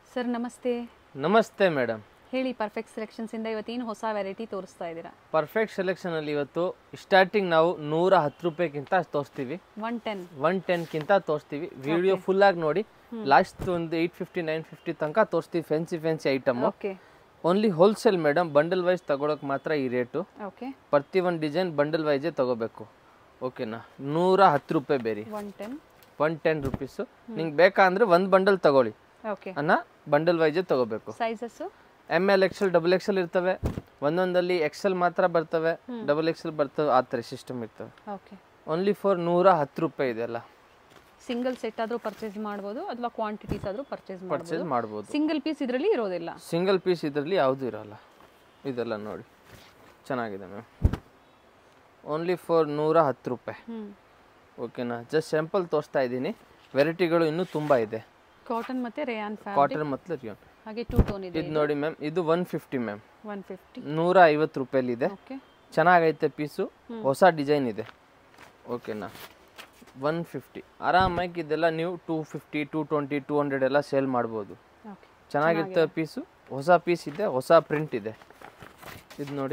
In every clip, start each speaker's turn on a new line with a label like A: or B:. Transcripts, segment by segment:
A: Sir ನಮಸ್ತೆ
B: ನಮಸ್ತೆ madam
A: ಹೇಳಿ ಪರ್ಫೆಕ್ಟ್ ಸೆಲೆಕ್ಷನ್ಸ್ ಇಂದ ಇವತ್ತೇನು ಹೊಸ ವೆರೈಟಿ ತೋರಿಸ್ತಾ ಇದ್ದೀರಾ
B: ಪರ್ಫೆಕ್ಟ್ ಸೆಲೆಕ್ಷನ್ ಅಲ್ಲಿ ಇವತ್ತು ಸ್ಟಾರ್ಟಿಂಗ್ ನಾವು ನೂರ ಹತ್ತು ರೂಪಾಯಿಗಿಂತ ತೋರಿಸ್ತೀವಿ
A: ಒನ್ ಟೆನ್
B: ಒನ್ ಟೆನ್ಗಿಂತ ತೋರಿಸ್ತೀವಿ ವಿಡಿಯೋ ಫುಲ್ ಆಗಿ ನೋಡಿ ಲಾಸ್ಟ್ ಒಂದು ಏಯ್ಟ್ ಫಿಫ್ಟಿ ನೈನ್ ಫಿಫ್ಟಿ ತನಕ ತೋರಿಸ್ತೀವಿ fancy fancy item
A: okay
B: only wholesale madam bundle wise ತಗೊಳಕ್ ಮಾತ್ರ ಈ ರೇಟು
A: ಓಕೆ
B: ಪ್ರತಿ ಒಂದು ಡಿಸೈನ್ ಬಂಡಲ್ ವೈಸೇ ತಗೋಬೇಕು ಓಕೆನಾ ನೂರ ಹತ್ತು ರೂಪಾಯಿ ಬೇರಿ
A: one ten
B: one ten rupees ನಿಂಗೆ ಬೇಕಾ ಅಂದ್ರೆ ಒಂದು ಬಂಡಲ್ ತಗೊಳ್ಳಿ
A: ಓಕೆ
B: ಅನ್ನ ಬಂಡಲ್ ವೈಸೇ ತಗೋಬೇಕು
A: sizes
B: M L XL double XL ಇರ್ತವೆ ಒಂದೊಂದಲ್ಲಿ ಎಕ್ಸೆಲ್ ಮಾತ್ರ ಬರ್ತವೆ ಡಬಲ್ ಎಕ್ಸೆಲ್ ಬರ್ತವೆ ಆ ಥರ ಸಿಸ್ಟಮ್ ಇರ್ತವೆ
A: ಓಕೆ
B: ಓನ್ಲಿ ಫಾರ್ ನೂರ ಹತ್ತು ರೂಪಾಯಿ ಇದೆಲ್ಲ
A: ಸಿಂಗಲ್ ಸೆಟ್ ಆದರೂ ಪರ್ಚೇಸ್ ಮಾಡ್ಬೋದು ಅಥವಾ ಕ್ವಾಂಟಿಟೀಸ್ ಆದರೂ ಪರ್ಚೇಸ್
B: ಪರ್ಚೇಸ್
A: ಮಾಡ್ಬೋದು
B: ಮಾಡ್ಬೋದು
A: ಸಿಂಗಲ್ ಪೀಸ್ ಇದರಲ್ಲಿ ಇರೋದಿಲ್ಲ
B: ಸಿಂಗಲ್ ಪೀಸ್ ಇದರಲ್ಲಿ ಯಾವುದೂ ಇರೋಲ್ಲ ಇದೆಲ್ಲ ನೋಡಿ ಚೆನ್ನಾಗಿದೆ ಮ್ಯಾಮ್ ಓನ್ಲಿ ಫಾರ್ ನೂರ ಹತ್ತು ರೂಪಾಯಿ
A: ಹ್ಞೂ
B: ಓಕೆನಾ ಜಸ್ಟ್ ಸ್ಯಾಂಪಲ್ ತೋರಿಸ್ತಾ ಇದ್ದೀನಿ ವೆರೈಟಿಗಳು ಇನ್ನೂ ತುಂಬ ಇದೆ
A: ಕಾಟನ್ ಮತ್ತು ರೇಯಾನ್ ಫ್ಯಾಬ್ರಿಕ್
B: ಕಾಟನ್ ಮತ್ತು ರಿಯೋನ್
A: ಹಾಗೆ ಟೂ ಟೋನ್ ಇದೆ
B: ಇದು ನೋಡಿ ಮ್ಯಾಮ್ ಇದು one fifty ma'am
A: one fifty
B: ನೂರ ಐವತ್ತು ರೂಪಾಯಲ್ಲಿದೆ
A: ಓಕೆ
B: ಚೆನ್ನಾಗೈತೆ ಪೀಸು ಹೊಸ ಡಿಸೈನ್ ಇದೆ ಓಕೆನಾ ಒನ್ ಫಿಫ್ಟಿ ಆರಾಮಾಗಿ ಇದೆಲ್ಲ ನೀವು two fifty two twenty two hundred ಎಲ್ಲ ಸೇಲ್ ಮಾಡ್ಬೋದು
A: ಓಕೆ
B: ಚೆನ್ನಾಗಿರ್ತವೆ ಪೀಸು ಹೊಸ ಪೀಸ್ ಇದೆ ಹೊಸ ಪ್ರಿಂಟ್ ಇದೆ ಇದು ನೋಡಿ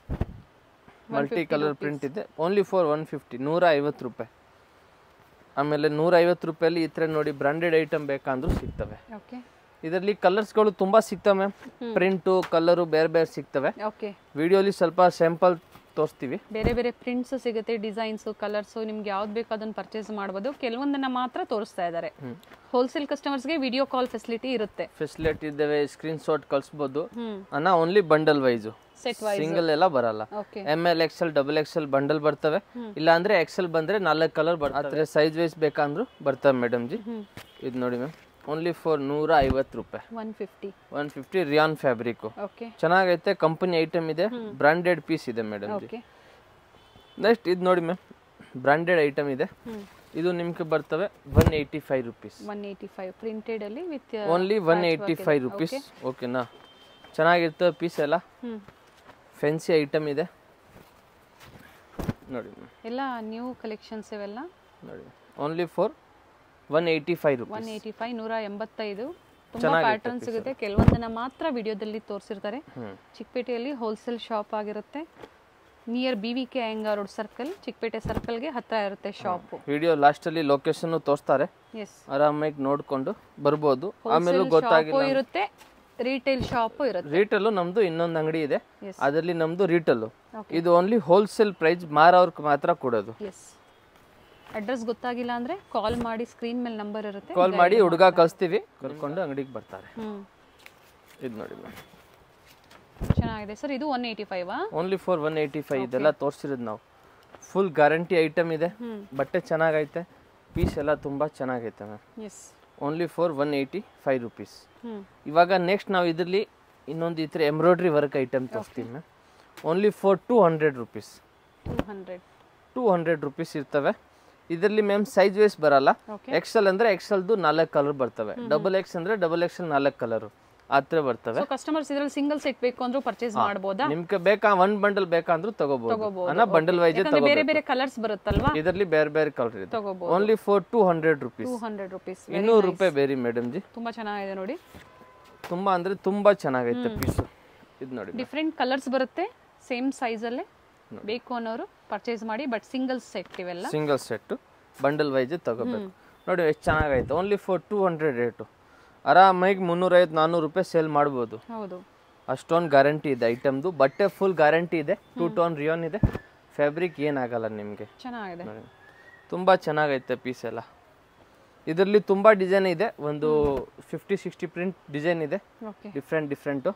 B: ಮಲ್ಟಿ ಕಲರ್ ಪ್ರಿಂಟ್ ಇದೆ ಓನ್ಲಿ ಫಾರ್ ಒನ್ ಫಿಫ್ಟಿ ನೂರ ಐವತ್ತು ರೂಪಾಯಿ ಆಮೇಲೆ ನೂರ ಐವತ್ತು ರೂಪಾಯಲ್ಲಿ ಈ ಥರ ನೋಡಿ ಬ್ರಾಂಡೆಡ್ ಐಟಮ್ ಬೇಕಂದ್ರೂ ಸಿಗ್ತವೆ
A: ಓಕೆ
B: ಇದರಲ್ಲಿ ಕಲರ್ಸ್ಗಳು ತುಂಬ ಸಿಗ್ತವೆ ಮ್ಯಾಮ್ ಪ್ರಿಂಟು ಕಲರು ಬೇರೆ ಬೇರೆ ಸಿಗ್ತವೆ
A: ಓಕೆ
B: ವಿಡಿಯೋಲಿ ಸ್ವಲ್ಪ ಸ್ಯಾಂಪಲ್ ತೋರಿಸ್ತೀವಿ
A: ಬೇರೆ ಬೇರೆ ಪ್ರಿಂಟ್ಸ್ ಸಿಗುತ್ತೆ ಡಿಸೈನ್ಸು ಕಲರ್ಸು ನಿಮ್ಗೆ ಯಾವ್ದು ಬೇಕು ಅದನ್ನು ಪರ್ಚೇಸ್ ಮಾಡ್ಬೋದು ಕೆಲವೊಂದನ್ನ ಮಾತ್ರ ತೋರಿಸ್ತಾ ಇದ್ದಾರೆ ಹೋಲ್ಸೇಲ್ ಕಸ್ಟಮರ್ಸ್ಗೆ ವಿಡಿಯೋ ಕಾಲ್ ಫೆಸಿಲಿಟಿ ಇರುತ್ತೆ
B: ಫೆಸಿಲಿಟಿ ಇದ್ದಾವೆ ಸ್ಕ್ರೀನ್ ಶಾಟ್ ಕಳಿಸ್ಬೋದು
A: ಹ್ಮ್
B: ಅನ್ನ only bundle wise
A: set wise
B: single ಎಲ್ಲ ಬರಲ್ಲ
A: okay
B: M L XL double XL bundle ಬರ್ತವೆ ಇಲ್ಲ ಅಂದ್ರೆ ಎಕ್ಸೆಲ್ ಬಂದ್ರೆ ನಾಲ್ಕು ಕಲರ್ ಬರ್ತವೆ ಸೈಜ್ ವೈಸ್ ಬೇಕಂದ್ರು ಬರ್ತವೆ ಮೇಡಮ್ ಜಿ
A: ಹ್ಮ್
B: ಇದು ನೋಡಿ ಮ್ಯಾಮ್ ಓನ್ಲಿ ಫಾರ್ ನೂರ ಐವತ್ತು ರೂಪಾಯಿ
A: one fifty
B: one fifty rayon fabric
A: okay
B: ಚೆನ್ನಾಗೈತೆ ಕಂಪನಿ ಐಟಮ್ ಇದೆ ಬ್ರಾಂಡೆಡ್ ಪೀಸ್ ಇದೆ ಮೇಡಮ್ ಜಿ
A: ಓಕೆ
B: ನೆಕ್ಸ್ಟ್ ಇದು ನೋಡಿ ಮ್ಯಾಮ್ ಬ್ರಾಂಡೆಡ್ ಐಟಮ್ ಇದೆ
A: ಹ್ಮ್
B: ಇದು ನಿಮ್ಗೆ ಬರ್ತವೆ one eighty five rupees
A: one eighty five printed ಅಲ್ಲಿ with
B: only one eighty five rupees ಓಕೆನಾ ಚೆನ್ನಾಗಿರ್ತವೆ ಪೀಸ್ ಎಲ್ಲ
A: ಹ್ಮ್
B: ಫ್ಯಾನ್ಸಿ ಐಟಮ್ ಇದೆ ನೋಡಿ ಮ್ಯಾಮ್
A: ಎಲ್ಲ ನ್ಯೂ ಕಲೆಕ್ಷನ್ಸ್ ಇವೆಲ್ಲ
B: ನೋಡಿ only for one eighty five rupees
A: one eighty five ನೂರ ಎಂಬತ್ತೈದು ತುಂಬಾ ಪ್ಯಾಟರ್ನ್ ಸಿಗುತ್ತೆ ಕೆಲವೊಂದನ್ನ ಮಾತ್ರ ವಿಡಿಯೋದಲ್ಲಿ ತೋರಿಸಿರ್ತಾರೆ
B: ಹ್ಮ್.
A: ಚಿಕ್ಕಪೇಟೆಯಲ್ಲಿ ಹೋಲ್ಸೇಲ್ ಶಾಪ್ ಆಗಿರುತ್ತೆ near B V K Iyengar road circle Chickpet ಸರ್ಕಲ್ಗೆ ಹತ್ರ ಇರುತ್ತೆ ಶಾಪು
B: ವಿಡಿಯೋ ಲಾಸ್ಟಲ್ಲಿ ಲೊಕೇಶನ್ ತೋರಿಸ್ತಾರೆ
A: ಎಸ್
B: ಆರಾಮಾಗಿ ನೋಡ್ಕೊಂಡು ಬರ್ಬೋದು ಆಮೇಲೆ
A: ಶಾಪು
B: ಗೊತ್ತಾಗಿಲ್ಲ
A: ಇರುತ್ತೆ ರಿಟೇಲ್ ಶಾಪು ಇರುತ್ತೆ
B: ರೀಟೇಲು ನಮ್ದು ಇನ್ನೊಂದು ಅಂಗಡಿ ಇದೆ
A: Yes.
B: ಅದರಲ್ಲಿ ನಮ್ದು ರೀಟೇಲು
A: Okay.
B: ಇದು ಓನ್ಲಿ ಹೋಲ್ಸೇಲ್ ಪ್ರೈಸ್ ಮಾರೋರ್ಗೆ ಮಾತ್ರ ಕೊಡೋದು
A: ಎಸ್ ಅಡ್ರೆಸ್ ಗೊತ್ತಾಗಿಲ್ಲ ಅಂದ್ರೆ ಕಾಲ್ ಮಾಡಿ ಸ್ಕ್ರೀನ್ ಮೇಲೆ ನಂಬರ್ ಇರುತ್ತೆ
B: ಕಾಲ್ ಮಾಡಿ ಹುಡುಗ ಕಳಿಸ್ತೀವಿ ಕರ್ಕೊಂಡು ಅಂಗಡಿಗೆ ಬರ್ತಾರೆ
A: ಹ್ಮ್
B: ಇದು ನೋಡಿ ಮ್ಯಾಮ್
A: ಚೆನ್ನಾಗಿದೆ ಸರ್ ಇದು ಒನ್ ಏಯ್ಟಿ ಫೈವಾ
B: only for one eighty five ಇದೆಲ್ಲ ತೋರಿಸಿರೋದು ನಾವು ಫುಲ್ ಗ್ಯಾರಂಟಿ ಐಟಮ್ ಇದೆ
A: ಹ್ಮ್
B: ಬಟ್ಟೆ ಚೆನ್ನಾಗೈತೆ ಪೀಸ್ ಎಲ್ಲ ತುಂಬ ಚೆನ್ನಾಗೈತೆ ma'am
A: yes
B: only for one eighty five rupees
A: hmm
B: ಇವಾಗ ನೆಕ್ಸ್ಟ್ ನಾವು ಇದರಲ್ಲಿ ಇನ್ನೊಂದು ಈ ಥರ ಎಂಬ್ರಾಯ್ಡ್ರಿ ವರ್ಕ್ ಐಟಮ್ ತೋರಿಸ್ತೀವಿ ma'am only for two hundred rupees
A: two hundred
B: two hundred rupees ಇರ್ತವೆ ಇದರಲ್ಲಿ ಮ್ಯಾಮ್ ಸೈಜ್ ವೈಸ್ ಬರಲ್ಲ
A: ಓಕೆ
B: ಎಕ್ಸೆಲ್ ಅಂದರೆ ಎಕ್ಸೆಲ್ದು ನಾಲ್ಕು ಕಲರ್ ಬರ್ತವೆ ಡಬಲ್ ಎಕ್ಸ್ ಅಂದರೆ ಡಬಲ್ ಎಕ್ಸೆಲ್ ನಾಲ್ಕು ಕಲರು ಆ ಥರ ಬರ್ತವೆ
A: ಸೊ ಕಸ್ಟಮರ್ಸ್ ಇದ್ರಲ್ಲಿ ಸಿಂಗಲ್ ಸೆಟ್ ಬೇಕು ಅಂದ್ರೂ ಪರ್ಚೇಸ್ ಮಾಡ್ಬೋದಾ
B: ನಿಮ್ಗೆ ಬೇಕಾ ಒನ್ ಬಂಡಲ್ ಬೇಕಂದ್ರೂ ತಗೋಬಹುದು ಅನ್ನ ಬಂಡಲ್ ವೈಜೇ
A: ಯಾಕಂದ್ರೆ ಬೇರೆ ಬೇರೆ ಕಲರ್ಸ್ ಬರುತ್ತಲ್ವಾ
B: ಇದರಲ್ಲಿ ಬೇರೆ ಬೇರೆ ಕಲರ್ ಇದೆ
A: ತಗೋಬಹುದು
B: only for two hundred rupees
A: two hundred rupees
B: ಇನ್ನೂರು ರೂಪಾಯಿ ಬೇರಿ ಮೇಡಮ್ ಜಿ
A: ತುಂಬಾ ಚೆನ್ನಾಗಿದೆ ನೋಡಿ
B: ತುಂಬಾ ಅಂದ್ರೆ ತುಂಬಾ ಚೆನ್ನಾಗೈತೆ ಪೀಸು ಇದು ನೋಡಿ
A: ಡಿಫ್ರೆಂಟ್ ಕಲರ್ಸ್ ಬರುತ್ತೆ ಸೇಮ್ ಸೈಜಲ್ಲೇ ಬೇಕು ಅನ್ನೋರು ಪರ್ಚೇಸ್ ಮಾಡಿ ಬಟ್ ಸಿಂಗಲ್ ಸೆಟ್ ಇವೆಲ್ಲ
B: ಸಿಂಗಲ್ ಸೆಟ್ ಬಂಡಲ್ ವೈಜ್ ತಗೋಬೇಕು ನೋಡಿ ಎಷ್ಟು ಚೆನ್ನಾಗೈತೆ only for two hundred rate ಆರಾಮಾಗಿ ಮುನ್ನೂರೈವತ್ತು ನಾನ್ನೂರು ರೂಪಾಯಿ ಸೇಲ್ ಮಾಡ್ಬೋದು
A: ಹೌದು
B: ಅಷ್ಟೊಂದು ಗ್ಯಾರಂಟಿ ಇದೆ ಐಟಮ್ದು ಬಟ್ಟೆ ಫುಲ್ ಗ್ಯಾರಂಟಿ ಇದೆ ಟೂ ಟೋನ್ ರಿಯೋನ್ ಇದೆ ಫ್ಯಾಬ್ರಿಕ್ ಏನಾಗಲ್ಲ ನಿಮಗೆ
A: ಚೆನ್ನಾಗಿದೆ
B: ತುಂಬ ಚೆನ್ನಾಗೈತೆ ಪೀಸ್ ಎಲ್ಲ ಇದರಲ್ಲಿ ತುಂಬ ಡಿಸೈನ್ ಇದೆ ಒಂದು ಫಿಫ್ಟಿ ಸಿಕ್ಸ್ಟಿ ಪ್ರಿಂಟ್ ಡಿಸೈನ್ ಇದೆ
A: okay
B: different different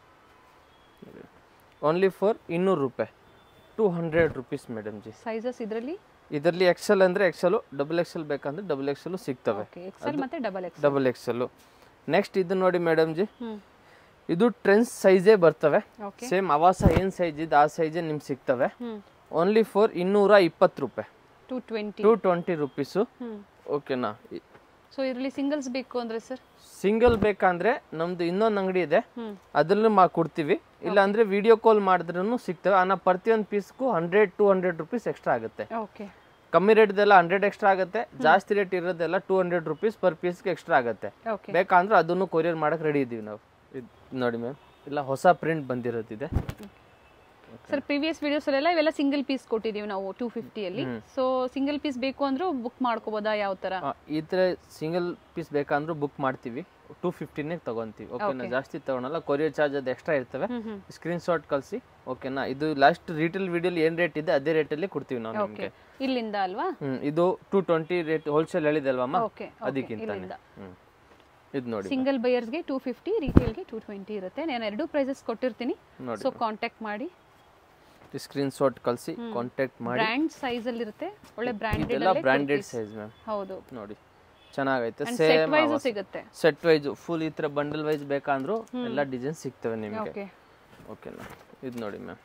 B: only for ಇನ್ನೂರು ರೂಪಾಯಿ two hundred rupees madam ji
A: sizes ಇದರಲ್ಲಿ
B: ಇದರಲ್ಲಿ ಎಕ್ಸೆಲ್ ಅಂದರೆ ಎಕ್ಸೆಲು ಡಬಲ್ ಎಕ್ಸೆಲ್ ಬೇಕಂದ್ರೆ ಡಬಲ್ ಎಕ್ಸೆಲ್ ಸಿಗ್ತವೆ
A: ಓಕೆ ಎಕ್ಸೆಲ್ ಮತ್ತೆ double X
B: double XL next ಇದು ನೋಡಿ ಮೇಡಮ್ ಜಿ
A: ಹ್ಮ್
B: ಇದು ಟ್ರೆಂಡ್ಸ್ ಸೈಜೇ ಬರ್ತವೆ
A: ಓಕೆ
B: ಸೇಮ್ ಅವಾಸ ಏನು ಸೈಜ್ ಇದೆ ಆ ಸೈಜೇ ನಿಮ್ಗೆ ಸಿಗ್ತವೆ
A: ಹ್ಮ್
B: ಓನ್ಲಿ ಫಾರ್ ಇನ್ನೂರ ಇಪ್ಪತ್ತು ರೂಪಾಯಿ
A: two twenty
B: two twenty rupees
A: hmm
B: ಓಕೆನಾ
A: ಸೊ ಇದರಲ್ಲಿ ಸಿಂಗಲ್ಸ್ ಬೇಕು ಅಂದ್ರೆ ಸರ್
B: ಸಿಂಗಲ್ ಬೇಕಂದ್ರೆ ನಮ್ದು ಇನ್ನೊಂದು ಅಂಗಡಿ ಇದೆ
A: ಹ್ಮ್
B: ಅದ್ರಲ್ಲೂ ಮಾ ಕೊಡ್ತೀವಿ ಇಲ್ಲ ಅಂದ್ರೆ ವಿಡಿಯೋ ಕಾಲ್ ಮಾಡಿದ್ರೂ ಸಿಗ್ತವೆ ಅನ್ನ ಪ್ರತಿಯೊಂದು ಪೀಸ್ಗೂ hundred two hundred rupees extra ಆಗುತ್ತೆ
A: ಓಕೆ
B: ಕಮ್ಮಿ ರೇಟ್ದೆಲ್ಲ ಹಂಡ್ರೆಡ್ ಎಕ್ಸ್ಟ್ರಾ ಆಗುತ್ತೆ ಜಾಸ್ತಿ ರೇಟ್ ಇರೋದೆಲ್ಲ ಟೂ ಹಂಡ್ರೆಡ್ ರುಪೀಸ್ ಪರ್ ಪೀಸ್ಗೆ ಎಕ್ಸ್ಟ್ರಾ ಆಗುತ್ತೆ
A: ಓಕೆ
B: ಬೇಕಂದ್ರೆ ಅದನ್ನು ಕೊರಿಯರ್ ಮಾಡಕ್ಕೆ ರೆಡಿ ಇದ್ದೀವಿ ನಾವು ಇದು ನೋಡಿ ಮ್ಯಾಮ್ ಇಲ್ಲ ಹೊಸ ಪ್ರಿಂಟ್ ಬಂದಿರೋದಿದೆ
A: ಸರ್ ಪ್ರೀವಿಯಸ್ ವಿಡಿಯೋಸಲ್ಲೆಲ್ಲ ಇವೆಲ್ಲ ಸಿಂಗಲ್ ಪೀಸ್ ಕೊಟ್ಟಿದ್ದೀವಿ ನಾವು ಟೂ ಫಿಫ್ಟಿಯಲ್ಲಿ ಸೊ ಸಿಂಗಲ್ ಪೀಸ್ ಬೇಕು ಅಂದ್ರೂ ಬುಕ್ ಮಾಡ್ಕೋಬೋದಾ ಯಾವ ಥರ
B: ಆ, ಈ ಥರ ಸಿಂಗಲ್ ಪೀಸ್ ಬೇಕಂದ್ರೂ ಬುಕ್ ಮಾಡ್ತೀವಿ ಟೂ ಫಿಫ್ಟಿನೇ ತಗೊಂತೀವಿ ಓಕೆನಾ ಜಾಸ್ತಿ ತಗೊಳಲ್ಲ ಕೊರಿಯರ್ ಚಾರ್ಜ್ ಅದು ಎಕ್ಸ್ಟ್ರಾ ಇರ್ತವೆ
A: ಹ್ಮ್ ಹ್ಮ್
B: ಸ್ಕ್ರೀನ್ ಶಾಟ್ ಕಳಿಸಿ ಓಕೆನಾ ಇದು ಲಾಸ್ಟ್ ರೀಟೇಲ್ ವಿಡಿಯೋಲಿ ಏನು ರೇಟ್ ಇದೆ ಅದೇ ರೇಟಲ್ಲಿ ಕೊಡ್ತೀವಿ ನಾವು
A: ಓಕೆ
B: ನಿಮಗೆ
A: ಇಲ್ಲಿಂದ ಅಲ್ವಾ
B: ಹ್ಮ್ ಇದು ಟೂ ಟ್ವೆಂಟಿ ರೇಟ್ ಹೋಲ್ಸೇಲ್ ಹೇಳಿದಲ್ವಮ್ಮ
A: ಓಕೆ
B: ಅದಕ್ಕಿಂತ
A: ಇಲ್ಲಿಂದ
B: ಹ್ಮ್ ಇದು ನೋಡಿ
A: ಸಿಂಗಲ್ ಬಯರ್ಸ್ಗೆ ಟೂ ಫಿಫ್ಟಿ ರಿಟೇಲ್ಗೆ ಟೂ ಟ್ವೆಂಟಿ ಇರುತ್ತೆ ನಾನು ಎರಡು ಪ್ರೈಸಸ್ ಕೊಟ್ಟಿರ್ತೀನಿ
B: ನೋಡಿ
A: ಸೊ ಕಾಂಟ್ಯಾಕ್ಟ್ ಮಾಡಿ
B: ಸ್ಕ್ರೀನ್ ಶಾಟ್ ಕಳಿಸಿ ಕಾಂಟ್ಯಾಕ್ಟ್ ಮಾಡಿ
A: ಬ್ರ್ಯಾಂಡ್ ಸೈಜ್ ಅಲ್ಲಿ ಇರುತ್ತೆ ಒಳ್ಳೆ ಬ್ರ್ಯಾಂಡೆಡ್
B: ಇದೆಲ್ಲ ಬ್ರ್ಯಾಂಡೆಡ್ ಸೈಜ್ ಮ್ಯಾಮ್
A: ಹೌದು
B: ನೋಡಿ ಚೆನ್ನಾಗೈತೆ
A: ಸೆಟ್
B: ಸೇಮ್
A: ವೈಸ್ ಸಿಗುತ್ತೆ
B: ಸೆಟ್ ವೈಸ್ ಫುಲ್ ಈ ಥರ ಬಂಡಲ್ ವೈಸ್ ಬೇಕಂದ್ರೂ ಎಲ್ಲ ಡಿಸೈನ್ ಸಿಗ್ತವೆ ನಿಮಗೆ
A: ಓಕೆ
B: ಓಕೆನಾ ಇದು ನೋಡಿ ಮ್ಯಾಮ್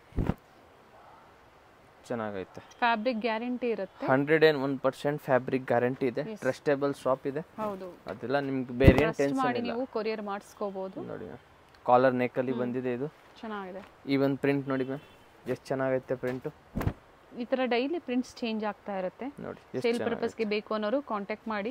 B: ಚೆನ್ನಾಗೈತೆ
A: ಫ್ಯಾಬ್ರಿಕ್ ಗ್ಯಾರಂಟಿ ಇರುತ್ತೆ
B: hundred and one percent fabric guarantee ಇದೆ ಟ್ರಸ್ಟೇಬಲ್ ಶಾಪ್ ಇದೆ
A: ಹೌದು
B: ಅದೆಲ್ಲ ನಿಮ್ಗೆ ಬೇರೆ ಏನು
A: ಟ್ರಸ್ಟ್
B: ಟೆನ್ಷನ್
A: ಮಾಡಿ
B: ಇಲ್ಲ
A: ನೀವು ಕೊರಿಯರ್ ಮಾಡಿಸ್ಕೋಬಹುದು
B: ನೋಡಿ ಮ್ಯಾಮ್ ಕಾಲರ್ ನೆಕ್ಕಲ್ಲಿ ಬಂದಿದೆ ಇದು
A: ಚೆನ್ನಾಗಿದೆ
B: ಈ ಒಂದು ಪ್ರಿಂಟ್ ನೋಡಿ ಮ್ಯಾಮ್ ಎಷ್ಟು ಚೆನ್ನಾಗೈತೆ ಪ್ರಿಂಟು
A: ಈ ತರ ಡೈಲಿ ಪ್ರಿಂಟ್ಸ್ ಚೇಂಜ್ ಆಗ್ತಾ ಇರುತ್ತೆ
B: ನೋಡಿ ಎಷ್ಟು
A: ಸೇಲ್ ಪರ್ಪಸ್ಗೆ ಬೇಕು ಅನ್ನೋರು ಕಾಂಟ್ಯಾಕ್ಟ್ ಮಾಡಿ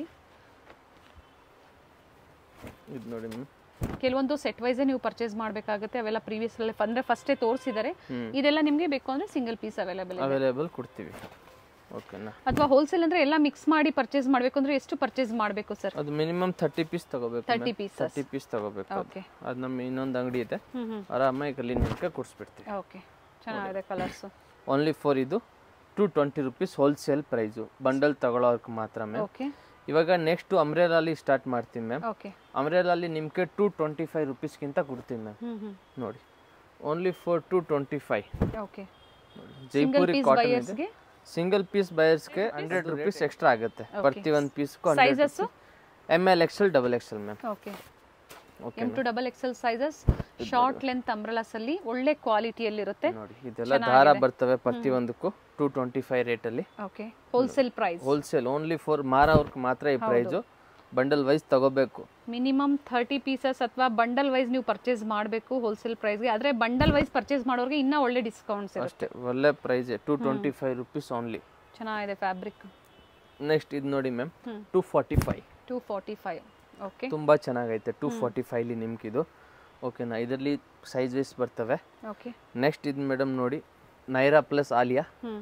B: ಇದು ನೋಡಿ ಮ್ಯಾಮ್
A: ಕೆಲವೊಂದು ಸೆಟ್ ವೈಸೇ ನೀವು ಪರ್ಚೇಸ್ ಮಾಡಬೇಕಾಗುತ್ತೆ ಅವೆಲ್ಲ ಪ್ರೀವಿಯಸ್ ಅಲ್ಲಿ ಅಂದ್ರೆ ಫಸ್ಟೇ ತೋರಿಸಿದ್ದಾರೆ
B: ಹ್ಮ್.
A: ಇದೆಲ್ಲ ನಿಮಗೆ ಬೇಕು ಅಂದ್ರೆ ಸಿಂಗಲ್ ಪೀಸ್ ಅವೈಲೇಬಲ್ ಇದೆ
B: ಅವೈಲೇಬಲ್ ಕೊಡ್ತೀವಿ ಓಕೆನಾ
A: ಅಥವಾ ಹೋಲ್ಸೇಲ್ ಅಂದ್ರೆ ಎಲ್ಲ ಮಿಕ್ಸ್ ಮಾಡಿ ಪರ್ಚೇಸ್ ಮಾಡಬೇಕು ಅಂದ್ರೆ ಎಷ್ಟು ಪರ್ಚೇಸ್ ಮಾಡಬೇಕು ಸರ್
B: ಅದು ಮಿನಿಮಮ್ ಥರ್ಟಿ ಪೀಸ್ ತಗೋಬೇಕು
A: ತರ್ಟಿ ಪೀಸಸ್
B: ತರ್ಟಿ ಪೀಸ್ ತಗೋಬೇಕು ಅದು.
A: ಓಕೆ
B: ಅದು ನಮ್ಮ ಇನ್ನೊಂದು ಅಂಗಡಿ ಇದೆ
A: ಹ್ಮ್ ಹ್ಮ್
B: ಆರಾಮಾಗಿ ಅಲ್ಲಿ ನಿಮ್ಗೆ ಕೊಡಿಸ್ಬಿಡ್ತೀವಿ
A: ಓಕೆ ಚೆನ್ನಾಗಿದೆ ಕಲರ್ಸ್
B: ಓನ್ಲಿ ಫಾರ್ ಇದು two twenty rupees wholesale price bundle ತಗೊಳ್ಳೋರ್ಗೆ ಮಾತ್ರ ಮ್ಯಾಮ್
A: ಓಕೆ
B: ಇವಾಗ ನೆಕ್ಸ್ಟ್ ಅಮ್ರೇಲಲ್ಲಿ ಸ್ಟಾರ್ಟ್ ಮಾಡ್ತೀವಿ ಮ್ಯಾಮ್
A: ಓಕೆ
B: ಅಮ್ರೇಲಲ್ಲಿ ನಿಮಗೆ ಟು ಟ್ವೆಂಟಿ ಫೈವ್ ರುಪೀಸ್ಗಿಂತ ಕೊಡ್ತೀವಿ ಮ್ಯಾಮ್
A: ಹ್ಮ್ ಹ್ಮ್
B: ನೋಡಿ only for two twenty five
A: okay
B: ನೋಡಿ
A: ಸಿಂಗಲ್
B: ಜೈಪುರಿ
A: ಪೀಸ್
B: ಕಾಟನ್ ಇದೆ
A: ಬಯರ್ಸ್ಗೆ
B: ಸಿಂಗಲ್ ಪೀಸ್ ಬಯರ್ಸ್ಗೆ ಹಂಡ್ರೆಡ್ ರುಪೀಸ್ ಎಕ್ಸ್ಟ್ರಾ ಆಗುತ್ತೆ ಪ್ರತಿ ಒಂದು ಪೀಸ್ಗೂ hundred
A: sizes
B: M L XL double XL ma'am
A: okay
B: okay
A: M to double XL sizes short length umbrellas ಅಲ್ಲಿ ಒಳ್ಳೆ ಕ್ವಾಲಿಟಿಯಲ್ಲಿ ಇರುತ್ತೆ
B: ನೋಡಿ ಇದೆಲ್ಲ ದಾರ ಬರ್ತವೆ ಪ್ರತಿ ಒಂದಕ್ಕೂ ಟು ಟ್ವೆಂಟಿ ಫೈವ್ ರೇಟಲ್ಲಿ
A: okay wholesale price
B: wholesale only for ಮಾರೋರ್ಗೆ ಮಾತ್ರ ಈ ಪ್ರೈಸು ಬಂಡಲ್ ವೈಸ್ ತಗೋಬೇಕು
A: ಮಿನಿಮಮ್ ಥರ್ಟಿ ಪೀಸಸ್ ಅಥವಾ ಬಂಡಲ್ ವೈಸ್ ನೀವು ಪರ್ಚೇಸ್ ಮಾಡಬೇಕು ಹೋಲ್ಸೇಲ್ ಪ್ರೈಸ್ಗೆ ಆದರೆ ಬಂಡಲ್ ವೈಸ್ ಪರ್ಚೇಸ್ ಮಾಡೋರಿಗೆ ಇನ್ನೂ ಒಳ್ಳೆ ಡಿಸ್ಕೌಂಟ್ಸ್ ಇರುತ್ತೆ
B: ಅಷ್ಟೇ ಒಳ್ಳೆ price two twenty five rupees only
A: ಚೆನ್ನಾಗಿದೆ ಫ್ಯಾಬ್ರಿಕ್
B: ನೆಕ್ಸ್ಟ್ ಇದು ನೋಡಿ ma'am
A: hmm.
B: Two forty five
A: two forty five okay
B: ತುಂಬ ಚೆನ್ನಾಗೈತೆ ಟು ಫಾರ್ಟಿ ಫೈವ್ಲಿ ನಿಮ್ಗಿದು ಓಕೆನಾ ಇದರಲ್ಲಿ ಸೈಜ್ ವೈಸ್ ಬರ್ತವೆ
A: ಓಕೆ
B: ನೆಕ್ಸ್ಟ್ ಇದು ಮೇಡಮ್ ನೋಡಿ ನೈರಾ ಪ್ಲಸ್ ಆಲಿಯಾ
A: ಹ್ಞೂ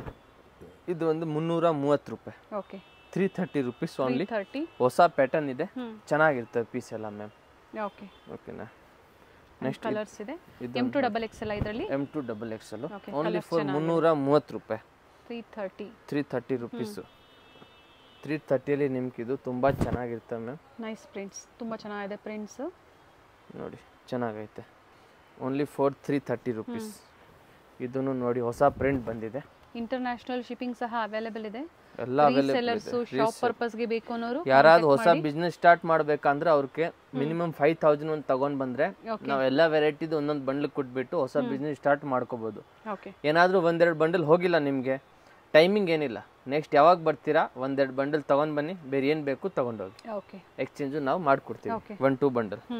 B: ಇದು ಒಂದು ಮುನ್ನೂರ ಮೂವತ್ತು ರೂಪಾಯಿ
A: okay
B: three thirty rupees only
A: thirty
B: ಹೊಸ ಪ್ಯಾಟರ್ನ್ ಇದೆ
A: ಹ್ಞೂ
B: ಚೆನ್ನಾಗಿರ್ತವೆ ಪೀಸ್ ಎಲ್ಲ ಮ್ಯಾಮ್
A: ಓಕೆ
B: ಓಕೆನಾ ನೆಕ್ಸ್ಟ್
A: ಕಲರ್ಸ್ ಇದೆ
B: ಇದು
A: ಎಮ್ ಟು ಡಬಲ್ ಎಕ್ಸೆಲ್ ಇದರಲ್ಲಿ
B: M to double XL
A: Okay,
B: only
A: colours
B: for ಮುನ್ನೂರ ಮೂವತ್ತು ರೂಪಾಯಿ
A: three thirty
B: three thirty rupees three ಥರ್ಟಿಯಲ್ಲಿ ನಿಮ್ಗೆ ಇದು ತುಂಬ ಚೆನ್ನಾಗಿರ್ತವೆ ಮ್ಯಾಮ್
A: ನೈಸ್ ಪ್ರಿಂಟ್ಸ್ ತುಂಬ ಚೆನ್ನಾಗಿದೆ ಪ್ರಿಂಟ್ಸ್
B: ನೋಡಿ ಚೆನ್ನಾಗೈತೆ only for three thirty rupees ಇದನ್ನು ನೋಡಿ ಹೊಸ ಪ್ರಿಂಟ್ ಬಂದಿದೆ
A: ಇಂಟರ್ನ್ಯಾಷನಲ್ ಶಿಪ್ಪಿಂಗ್ ಸಹ ಅವೈಲೇಬಲ್ ಇದೆ
B: ಎಲ್ಲ ಅವೈಲೇಬಲ್
A: ಸೆಲ್ಲರ್ಸ್ ಶಾಪ್ ಪರ್ಪಸ್ಗೆ ಬೇಕು ಅನ್ನೋರು
B: ಯಾರಾದ್ರೂ ಹೊಸ ಬಿಸ್ನೆಸ್ ಸ್ಟಾರ್ಟ್ ಮಾಡ್ಬೇಕಂದ್ರೆ ಅವ್ರಿಗೆ ಮಿನಿಮಮ್ ಫೈವ್ ತೌಸಂಡ್ ಒಂದು ತಗೊಂಡ್ ಬಂದ್ರೆ
A: Okay.
B: ನಾವು ಎಲ್ಲ ವೆರೈಟಿದು ಒಂದೊಂದು ಬಂಡ್ಲ್ ಕೊಟ್ಬಿಟ್ಟು ಹೊಸ ಬಿಸ್ನೆಸ್ ಸ್ಟಾರ್ಟ್ ಮಾಡ್ಕೋಬಹುದು
A: ಓಕೆ
B: ಏನಾದರೂ ಒಂದೆರಡು ಬಂಡಲ್ ಹೋಗಿಲ್ಲ ನಿಮಗೆ ಟೈಮಿಂಗ್ ಏನಿಲ್ಲ ನೆಕ್ಸ್ಟ್ ಯಾವಾಗ ಬರ್ತೀರಾ ಒಂದೆರಡು ಬಂಡಲ್ ತಗೊಂಡ್ ಬನ್ನಿ ಬೇರೆ ಏನು ಬೇಕು ತಗೊಂಡೋಗಿ
A: ಓಕೆ
B: ಎಕ್ಸ್ಚೇಂಜು ನಾವು ಮಾಡ್ಕೊಡ್ತೀವಿ
A: Okay.
B: ಒನ್ ಟೂ ಬಂಡಲ್
A: ಹ್ಞೂ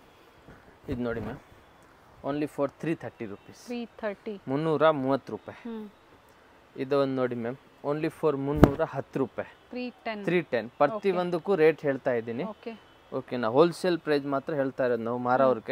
B: ಇದು ನೋಡಿ ma'am only for three thirty rupees
A: three thirty
B: ಮುನ್ನೂರ ಮೂವತ್ತು ರೂಪಾಯಿ
A: ಹ್ಞೂ
B: ಇದು ಒಂದು ನೋಡಿ ಮ್ಯಾಮ್ ಓನ್ಲಿ ಫಾರ್ ಮುನ್ನೂರ ಹತ್ತು ರೂಪಾಯಿ
A: ತ್ರೀ ಟೆನ್
B: ತ್ರೀ ಟೆನ್ ಪ್ರತಿ ಒಂದಕ್ಕೂ ರೇಟ್ ಹೇಳ್ತಾ ಇದ್ದೀನಿ
A: ಓಕೆ
B: ಓಕೆನಾ ಹೋಲ್ಸೇಲ್ ಪ್ರೈಸ್ ಮಾತ್ರ ಹೇಳ್ತಾ ಇರೋದು ನಾವು ಮಾರೋರ್ಗೆ